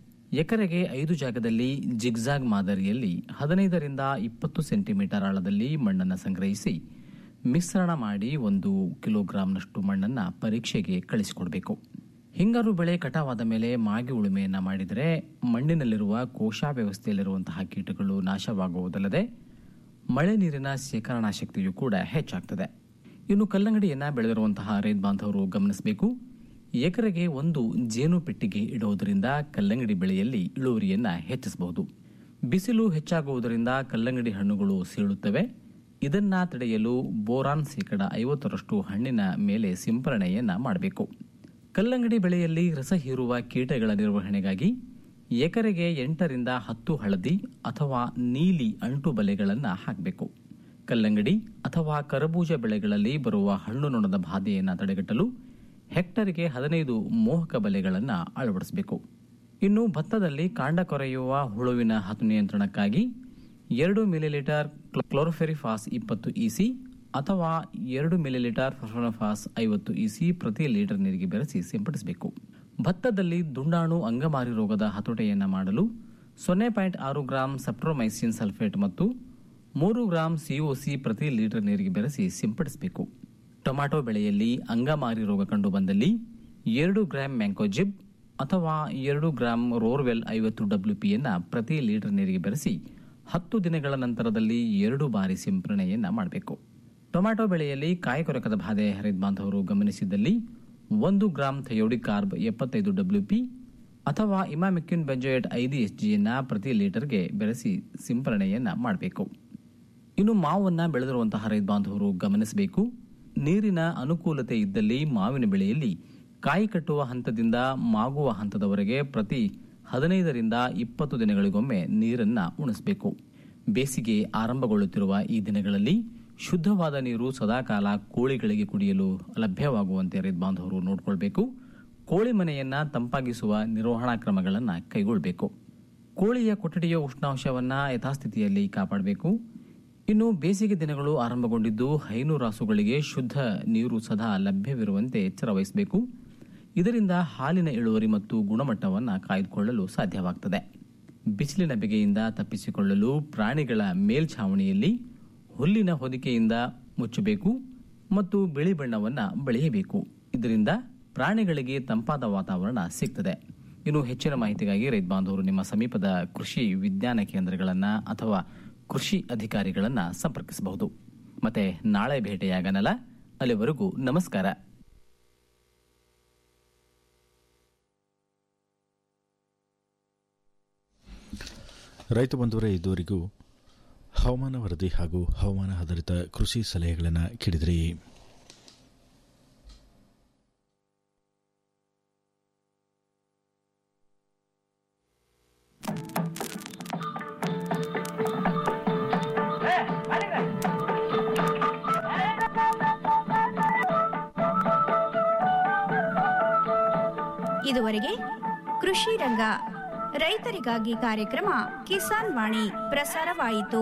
ಎಕರೆಗೆ ಐದು ಜಾಗದಲ್ಲಿ ಜಿಗ್ಜಾಗ್ ಮಾದರಿಯಲ್ಲಿ ಹದಿನೈದರಿಂದ ಇಪ್ಪತ್ತು ಸೆಂಟಿಮೀಟರ್ ಆಳದಲ್ಲಿ ಮಣ್ಣನ್ನು ಸಂಗ್ರಹಿಸಿ ಮಿಶ್ರಣ ಮಾಡಿ ಒಂದು ಕಿಲೋಗ್ರಾಂನಷ್ಟು ಮಣ್ಣನ್ನು ಪರೀಕ್ಷೆಗೆ ಕಳಿಸಿಕೊಡಬೇಕು ಹಿಂಗಾರು ಬೆಳೆ ಕಟಾವಾದ ಮೇಲೆ ಮಾಗಿ ಉಳುಮೆಯನ್ನ ಮಾಡಿದರೆ ಮಣ್ಣಿನಲ್ಲಿರುವ ಕೋಶ ವ್ಯವಸ್ಥೆಯಲ್ಲಿರುವಂತಹ ಕೀಟಗಳು ನಾಶವಾಗುವುದಲ್ಲದೆ ಮಳೆ ನೀರಿನ ಶೇಖರಣಾ ಶಕ್ತಿಯೂ ಕೂಡ ಹೆಚ್ಚಾಗ್ತದೆ ಇನ್ನು ಕಲ್ಲಂಗಡಿಯನ್ನ ಬೆಳೆದಿರುವಂತಹ ರೈತ ಬಾಂಧವರು ಗಮನಿಸಬೇಕು ಎಕರೆಗೆ ಒಂದು ಜೇನು ಪೆಟ್ಟಿಗೆ ಇಡುವುದರಿಂದ ಕಲ್ಲಂಗಡಿ ಬೆಳೆಯಲ್ಲಿ ಇಳುವರಿಯನ್ನ ಹೆಚ್ಚಿಸಬಹುದು ಬಿಸಿಲು ಹೆಚ್ಚಾಗುವುದರಿಂದ ಕಲ್ಲಂಗಡಿ ಹಣ್ಣುಗಳು ಸೀಳುತ್ತವೆ ಇದನ್ನ ತಡೆಯಲು ಬೋರಾನ್ ಶೇಕಡ ಐವತ್ತರಷ್ಟು ಹಣ್ಣಿನ ಮೇಲೆ ಸಿಂಪರಣೆಯನ್ನ ಮಾಡಬೇಕು ಕಲ್ಲಂಗಡಿ ಬೆಳೆಯಲ್ಲಿ ರಸ ಹೀರುವ ಕೀಟಗಳ ನಿರ್ವಹಣೆಗಾಗಿ ಎಕರೆಗೆ ಎಂಟರಿಂದ ಹತ್ತು ಹಳದಿ ಅಥವಾ ನೀಲಿ ಅಂಟು ಬಲೆಗಳನ್ನು ಹಾಕಬೇಕು ಕಲ್ಲಂಗಡಿ ಅಥವಾ ಕರಬೂಜ ಬೆಳೆಗಳಲ್ಲಿ ಬರುವ ಹಣ್ಣು ನೊಣದ ಬಾಧೆಯನ್ನು ತಡೆಗಟ್ಟಲು ಹೆಕ್ಟರ್ಗೆ ಹದಿನೈದು ಮೋಹಕ ಬಲೆಗಳನ್ನು ಅಳವಡಿಸಬೇಕು ಇನ್ನು ಭತ್ತದಲ್ಲಿ ಕಾಂಡ ಕೊರೆಯುವ ಹುಳುವಿನ ಹತು ನಿಯಂತ್ರಣಕ್ಕಾಗಿ ಎರಡು ಮಿಲಿಲೀಟರ್ ಕ್ಲೋರೋಫೆರಿಫಾಸ್ ಇಪ್ಪತ್ತು ಇಸಿ ಅಥವಾ ಎರಡು ಮಿಲಿಲೀಟರ್ ಫರ್ಫನಫಾಸ್ ಐವತ್ತು ಇಸಿ ಪ್ರತಿ ಲೀಟರ್ ನೀರಿಗೆ ಬೆರೆಸಿ ಸಿಂಪಡಿಸಬೇಕು ಭತ್ತದಲ್ಲಿ ದುಂಡಾಣು ಅಂಗಮಾರಿ ರೋಗದ ಹತೋಟೆಯನ್ನು ಮಾಡಲು ಸೊನ್ನೆ ಪಾಯಿಂಟ್ ಆರು ಗ್ರಾಂ ಸೆಪ್ಟ್ರೋಮೈಸಿನ್ ಸಲ್ಫೇಟ್ ಮತ್ತು ಮೂರು ಗ್ರಾಂ ಸಿಒಸಿ ಪ್ರತಿ ಲೀಟರ್ ನೀರಿಗೆ ಬೆರೆಸಿ ಸಿಂಪಡಿಸಬೇಕು ಟೊಮ್ಯಾಟೊ ಬೆಳೆಯಲ್ಲಿ ಅಂಗಮಾರಿ ರೋಗ ಕಂಡು ಬಂದಲ್ಲಿ ಎರಡು ಗ್ರಾಂ ಮ್ಯಾಂಕೋಜಿಬ್ ಅಥವಾ ಎರಡು ಗ್ರಾಂ ರೋರ್ವೆಲ್ ಐವತ್ತು ಡಬ್ಲ್ಯೂ ಪಿಯನ್ನು ಪ್ರತಿ ಲೀಟರ್ ನೀರಿಗೆ ಬೆರೆಸಿ ಹತ್ತು ದಿನಗಳ ನಂತರದಲ್ಲಿ ಎರಡು ಬಾರಿ ಸಿಂಪರಣೆಯನ್ನ ಮಾಡಬೇಕು ಟೊಮ್ಯಾಟೊ ಬೆಳೆಯಲ್ಲಿ ಕಾಯಿ ಕೊರಕದ ಬಾಧೆ ಹರಿದ ಬಾಂಧವರು ಗಮನಿಸಿದಲ್ಲಿ ಒಂದು ಗ್ರಾಂ ಥಯೋಡಿಕ್ ಕಾರ್ಬ್ ಎಪ್ಪತ್ತೈದು ಡಬ್ಲ್ಯೂ ಪಿ ಅಥವಾ ಇಮಾಮಿಕ್ಯೂನ್ ಬೆಂಜೋಯೇಟ್ ಐದು ಎಸ್ ಜಿಯನ್ನ ಪ್ರತಿ ಲೀಟರ್ಗೆ ಬೆರೆಸಿ ಸಿಂಪರಣೆಯನ್ನ ಮಾಡಬೇಕು ಇನ್ನು ಮಾವನ್ನ ಬೆಳೆದಿರುವಂತಹ ರೈತ ಬಾಂಧವರು ಗಮನಿಸಬೇಕು ನೀರಿನ ಅನುಕೂಲತೆ ಇದ್ದಲ್ಲಿ ಮಾವಿನ ಬೆಳೆಯಲ್ಲಿ ಕಾಯಿ ಕಟ್ಟುವ ಹಂತದಿಂದ ಮಾಗುವ ಹಂತದವರೆಗೆ ಪ್ರತಿ ಹದಿನೈದರಿಂದ ಇಪ್ಪತ್ತು ದಿನಗಳಿಗೊಮ್ಮೆ ನೀರನ್ನ ಉಣಿಸಬೇಕು ಬೇಸಿಗೆ ಆರಂಭಗೊಳ್ಳುತ್ತಿರುವ ಈ ದಿನಗಳಲ್ಲಿ ಶುದ್ಧವಾದ ನೀರು ಸದಾಕಾಲ ಕೋಳಿಗಳಿಗೆ ಕುಡಿಯಲು ಲಭ್ಯವಾಗುವಂತೆ ರೈತ ಬಾಂಧವರು ನೋಡಿಕೊಳ್ಬೇಕು ಕೋಳಿ ಮನೆಯನ್ನ ತಂಪಾಗಿಸುವ ನಿರ್ವಹಣಾ ಕ್ರಮಗಳನ್ನು ಕೈಗೊಳ್ಳಬೇಕು ಕೋಳಿಯ ಕೊಠಡಿಯ ಉಷ್ಣಾಂಶವನ್ನ ಯಥಾಸ್ಥಿತಿಯಲ್ಲಿ ಕಾಪಾಡಬೇಕು ಇನ್ನು ಬೇಸಿಗೆ ದಿನಗಳು ಆರಂಭಗೊಂಡಿದ್ದು ಹೈನು ರಾಸುಗಳಿಗೆ ಶುದ್ಧ ನೀರು ಸದಾ ಲಭ್ಯವಿರುವಂತೆ ಎಚ್ಚರ ವಹಿಸಬೇಕು ಇದರಿಂದ ಹಾಲಿನ ಇಳುವರಿ ಮತ್ತು ಗುಣಮಟ್ಟವನ್ನು ಕಾಯ್ದುಕೊಳ್ಳಲು ಸಾಧ್ಯವಾಗ್ತದೆ ಬಿಸಿಲಿನ ಬೆಗೆಯಿಂದ ತಪ್ಪಿಸಿಕೊಳ್ಳಲು ಪ್ರಾಣಿಗಳ ಮೇಲ್ಛಾವಣಿಯಲ್ಲಿ ಹುಲ್ಲಿನ ಹೊದಿಕೆಯಿಂದ ಮುಚ್ಚಬೇಕು ಮತ್ತು ಬಿಳಿ ಬಣ್ಣವನ್ನು ಬಳಿಯಬೇಕು ಇದರಿಂದ ಪ್ರಾಣಿಗಳಿಗೆ ತಂಪಾದ ವಾತಾವರಣ ಸಿಗ್ತದೆ ಇನ್ನು ಹೆಚ್ಚಿನ ಮಾಹಿತಿಗಾಗಿ ರೈತ ಬಾಂಧವರು ನಿಮ್ಮ ಸಮೀಪದ ಕೃಷಿ ವಿಜ್ಞಾನ ಕೇಂದ್ರಗಳನ್ನು ಅಥವಾ ಕೃಷಿ ಅಧಿಕಾರಿಗಳನ್ನು ಸಂಪರ್ಕಿಸಬಹುದು ಮತ್ತೆ ನಾಳೆ ಭೇಟಿಯಾಗನಲ್ಲ ಅಲ್ಲಿವರೆಗೂ ನಮಸ್ಕಾರ ರೈತ ಬಂಧುವರೇ ಇದುವರೆಗೂ ಹವಾಮಾನ ವರದಿ ಹಾಗೂ ಹವಾಮಾನ ಆಧಾರಿತ ಕೃಷಿ ಸಲಹೆಗಳನ್ನು ಕೇಳಿದ್ರಿ ಇದುವರೆಗೆ ಕೃಷಿ ರಂಗ ರೈತರಿಗಾಗಿ ಕಾರ್ಯಕ್ರಮ ಕಿಸಾನ್ ವಾಣಿ ಪ್ರಸಾರವಾಯಿತು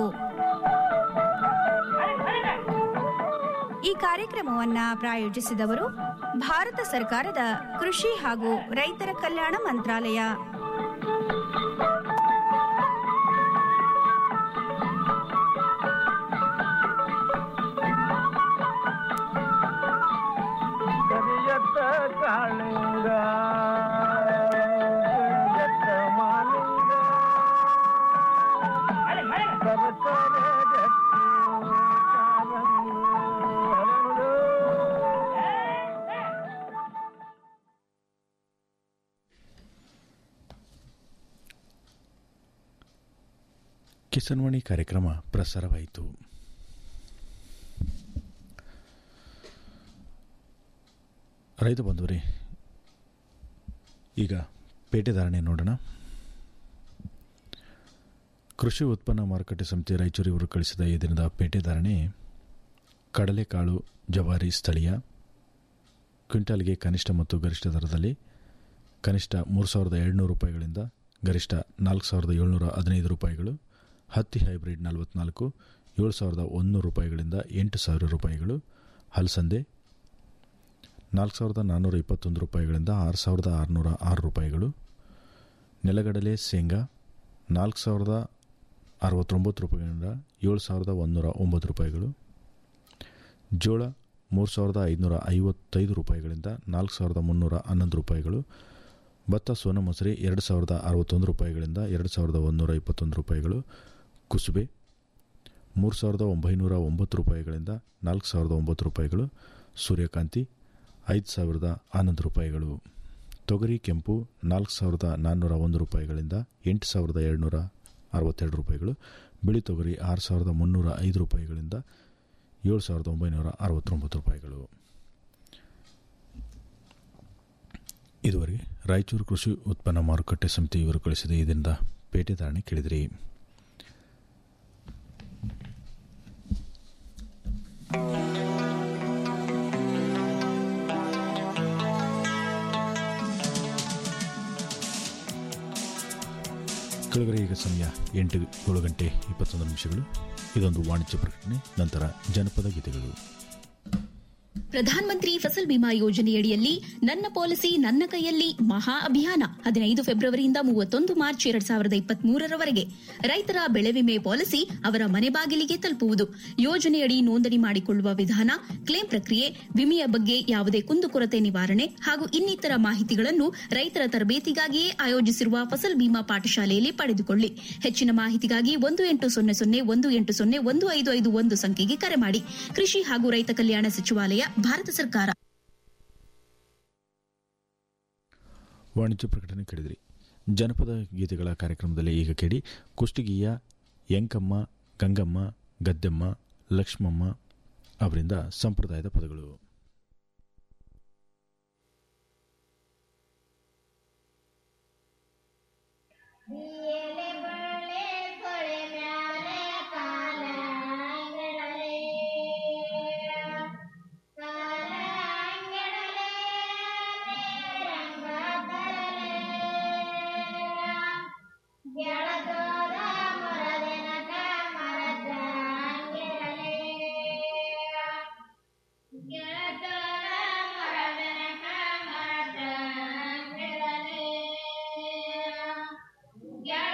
ಈ ಕಾರ್ಯಕ್ರಮವನ್ನ ಪ್ರಾಯೋಜಿಸಿದವರು ಭಾರತ ಸರ್ಕಾರದ ಕೃಷಿ ಹಾಗೂ ರೈತರ ಕಲ್ಯಾಣ ಮಂತ್ರಾಲಯ ಕರಿಯತ್ತ ಕಾಳಿಂಗ ಕರಿಯತ್ತ ಮಾಲಿಂಗ ಸರಸರ ಗಟ್ಟಿ ಕಾಲಂಗಿ ಹರಳು. ಕಿಸನ್ವಾಣಿ ಕಾರ್ಯಕ್ರಮ ಪ್ರಸಾರವಾಯಿತು ರೈತ ಬಂಧುವರೇ ಈಗ ಪೇಟೆದಾರಣೆ ನೋಡೋಣ ಕೃಷಿ ಉತ್ಪನ್ನ ಮಾರುಕಟ್ಟೆ ಸಮಿತಿ ರಾಯಚೂರು ಇವರು ಕಳಿಸಿದ ಈ ದಿನದ ಪೇಟೆದಾರಣೆ ಕಡಲೆಕಾಳು ಜವಾರಿ ಸ್ಥಳೀಯ ಕ್ವಿಂಟಾಲ್ಗೆ ಕನಿಷ್ಠ ಮತ್ತು ಗರಿಷ್ಠ ದರದಲ್ಲಿ ಕನಿಷ್ಠ ಮೂರು ಸಾವಿರದ ಏಳ್ನೂರು ರೂಪಾಯಿಗಳಿಂದ ಗರಿಷ್ಠ ನಾಲ್ಕು ಸಾವಿರದ ಏಳ್ನೂರ ಹದಿನೈದು ರೂಪಾಯಿಗಳು ಹತ್ತಿ ಹೈಬ್ರಿಡ್ ನಲವತ್ನಾಲ್ಕು ಏಳು ಸಾವಿರದ ಒಂದುನೂರು ರೂಪಾಯಿಗಳಿಂದ ಎಂಟು ಸಾವಿರ ರೂಪಾಯಿಗಳು ಹಲಸಂದೆ ನಾಲ್ಕು ಸಾವಿರದ ನಾನ್ನೂರ ಇಪ್ಪತ್ತೊಂದು ರೂಪಾಯಿಗಳಿಂದ ಆರು ಸಾವಿರದ ಆರುನೂರ ಆರು ರೂಪಾಯಿಗಳು ನೆಲಗಡಲೆ ಶೇಂಗಾ ನಾಲ್ಕು ಸಾವಿರದ ಅರವತ್ತೊಂಬತ್ತು ರೂಪಾಯಿಗಳಿಂದ ಏಳು ಸಾವಿರದ ಒಂದುನೂರ ಒಂಬತ್ತು ರೂಪಾಯಿಗಳು ಜೋಳ ಮೂರು ಸಾವಿರದ ಐದುನೂರ ಐವತ್ತೈದು ರೂಪಾಯಿಗಳಿಂದ ನಾಲ್ಕು ಸಾವಿರದ ಮುನ್ನೂರ ಹನ್ನೊಂದು ರೂಪಾಯಿಗಳು ಭತ್ತ ಸೋನ ಮೊಸರಿ ಎರಡು ಸಾವಿರದ ಅರವತ್ತೊಂದು ರೂಪಾಯಿಗಳಿಂದ ಎರಡು ಸಾವಿರದ ಒಂದುನೂರ ಇಪ್ಪತ್ತೊಂದು ರೂಪಾಯಿಗಳು ಕುಸುಬೆ ಮೂರು ಸಾವಿರದ ಒಂಬೈನೂರ ಒಂಬತ್ತು ರೂಪಾಯಿಗಳಿಂದ ನಾಲ್ಕು ಸಾವಿರದ ಒಂಬತ್ತು ರೂಪಾಯಿಗಳು ಸೂರ್ಯಕಾಂತಿ ಐದು ಸಾವಿರದ ಹನ್ನೊಂದು ರೂಪಾಯಿಗಳು ತೊಗರಿ ಕೆಂಪು ನಾಲ್ಕು ಸಾವಿರದ ನಾನ್ನೂರ ಒಂದು ರೂಪಾಯಿಗಳಿಂದ ಎಂಟು ಸಾವಿರದ ಏಳ್ನೂರ ಅರವತ್ತೆರಡು ರೂಪಾಯಿಗಳು ಬಿಳಿ ತೊಗರಿ ಆರು ಸಾವಿರದ ಮುನ್ನೂರ ಐದು ರೂಪಾಯಿಗಳಿಂದ ಏಳು ಸಾವಿರದ ಒಂಬೈನೂರ ಅರವತ್ತೊಂಬತ್ತು ರೂಪಾಯಿಗಳು ಇದುವರೆಗೆ ರಾಯಚೂರು ಕೃಷಿ ಉತ್ಪನ್ನ ಮಾರುಕಟ್ಟೆ ಸಮಿತಿ ಇವರು ಕಳಿಸಿದ ಇದರಿಂದ ಪೇಟೆ ಧಾರಣೆ ಕೇಳಿದಿರಿ ಕೆಳಗಡೆ ಈಗ ಸಮಯ ಎಂಟು ಏಳು ಗಂಟೆ ಇಪ್ಪತ್ತೊಂದು ನಿಮಿಷಗಳು ಇದೊಂದು ವಾಣಿಜ್ಯ ಪ್ರಕಟಣೆ ನಂತರ ಜನಪದ ಗೀತೆಗಳು ಪ್ರಧಾನ್ ಮಂತ್ರಿ ಫಸಲ್ ಬಿಮಾ ಯೋಜನೆಯಡಿಯಲ್ಲಿ ನನ್ನ ಪಾಲಿಸಿ ನನ್ನ ಕೈಯಲ್ಲಿ ಮಹಾ ಅಭಿಯಾನ ಹದಿನೈದು ಫೆಬ್ರವರಿಯಿಂದ ಮೂವತ್ತೊಂದು ಮಾರ್ಚ್ ಎರಡ್ ಸಾವಿರದ ಇಪ್ಪತ್ಮೂರರವರೆಗೆ ರೈತರ ಬೆಳೆ ವಿಮೆ ಪಾಲಿಸಿ ಅವರ ಮನೆ ಬಾಗಿಲಿಗೆ ತಲುಪುವುದು ಯೋಜನೆಯಡಿ ನೋಂದಣಿ ಮಾಡಿಕೊಳ್ಳುವ ವಿಧಾನ ಕ್ಲೇಮ್ ಪ್ರಕ್ರಿಯೆ ವಿಮೆಯ ಬಗ್ಗೆ ಯಾವುದೇ ಕುಂದುಕೊರತೆ ನಿವಾರಣೆ ಹಾಗೂ ಇನ್ನಿತರ ಮಾಹಿತಿಗಳನ್ನು ರೈತರ ತರಬೇತಿಗಾಗಿಯೇ ಆಯೋಜಿಸಿರುವ ಫಸಲ್ ಬಿಮಾ ಪಾಠಶಾಲೆಯಲ್ಲಿ ಪಡೆದುಕೊಳ್ಳಿ ಹೆಚ್ಚಿನ ಮಾಹಿತಿಗಾಗಿ ಒಂದು ಎಂಟು ಸೊನ್ನೆ ಸೊನ್ನೆ ಒಂದು ಎಂಟು ಸೊನ್ನೆ ಒಂದು ಐದು ಐದು ಒಂದು ಸಂಖ್ಯೆಗೆ ಕರೆ ಮಾಡಿ ಕೃಷಿ ಹಾಗೂ ರೈತ ಕಲ್ಯಾಣ ಸಚಿವಾಲಯ ಭಾರತ ಸರ್ಕಾರ ವಾಣಿಜ್ಯ ಪ್ರಕಟಣೆ ಕೇಳಿದಿರಿ ಜನಪದ ಗೀತೆಗಳ ಕಾರ್ಯಕ್ರಮದಲ್ಲಿ ಈಗ ಕೇಳಿ ಕುಷ್ಟಗಿಯ ಯಂಕಮ್ಮ ಗಂಗಮ್ಮ ಗದ್ದೆಮ್ಮ ಲಕ್ಷ್ಮಮ್ಮ ಅವರಿಂದ ಸಂಪ್ರದಾಯದ ಪದಗಳು Yeah.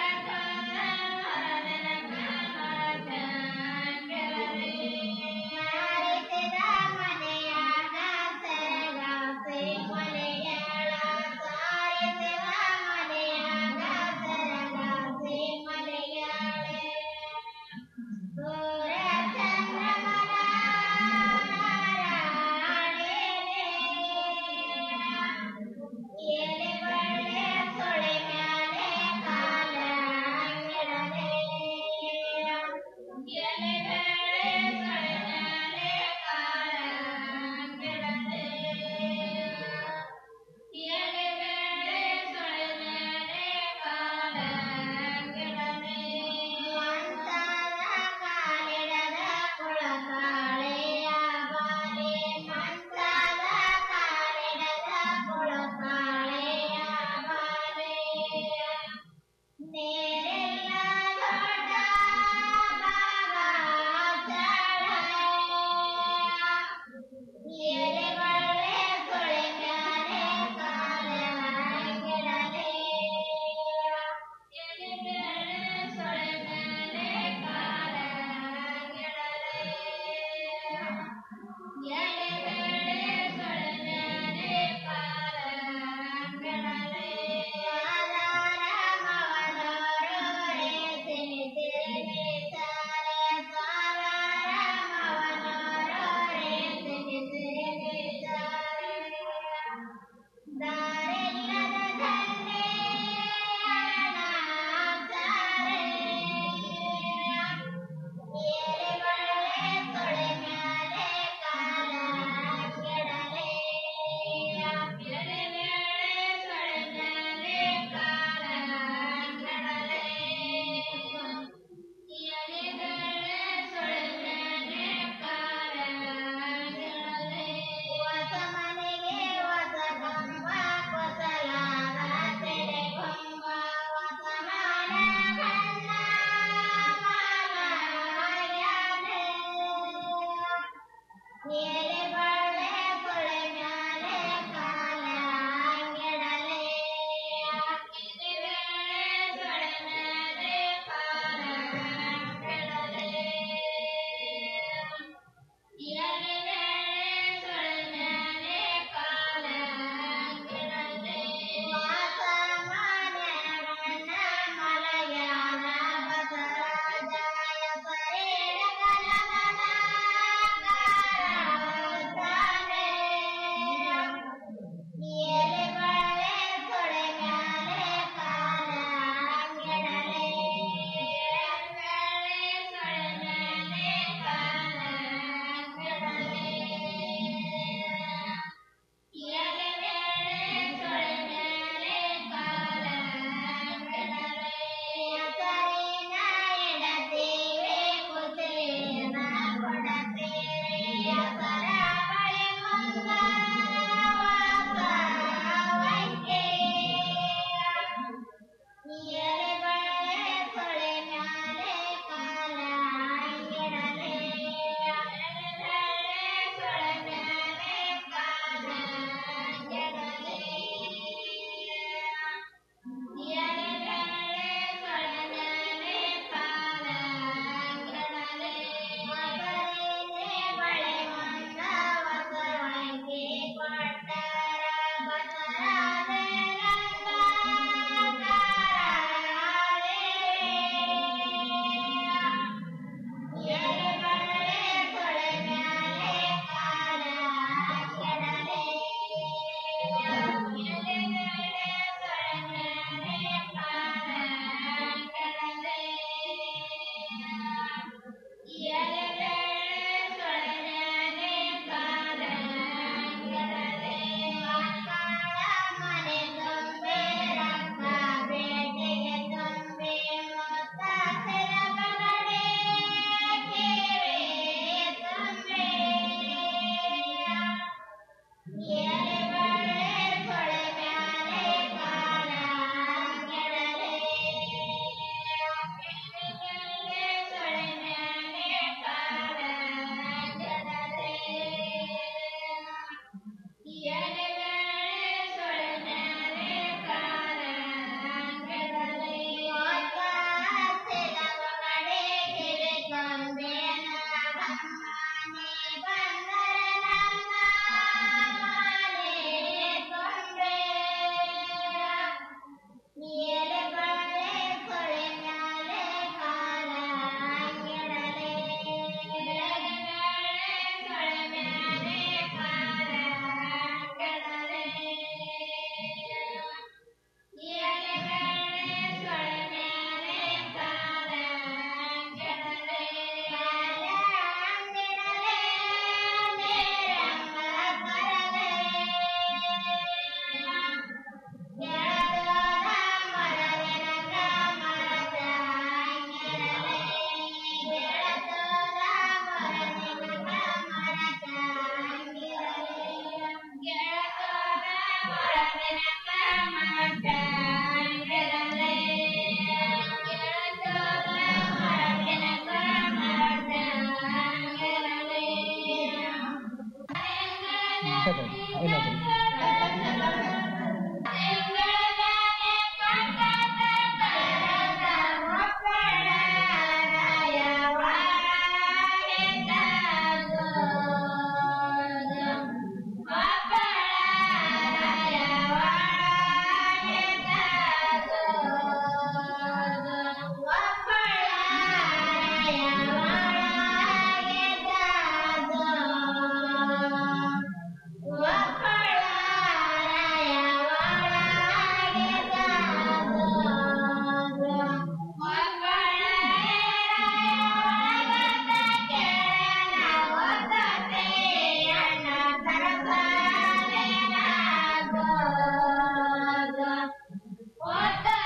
Water.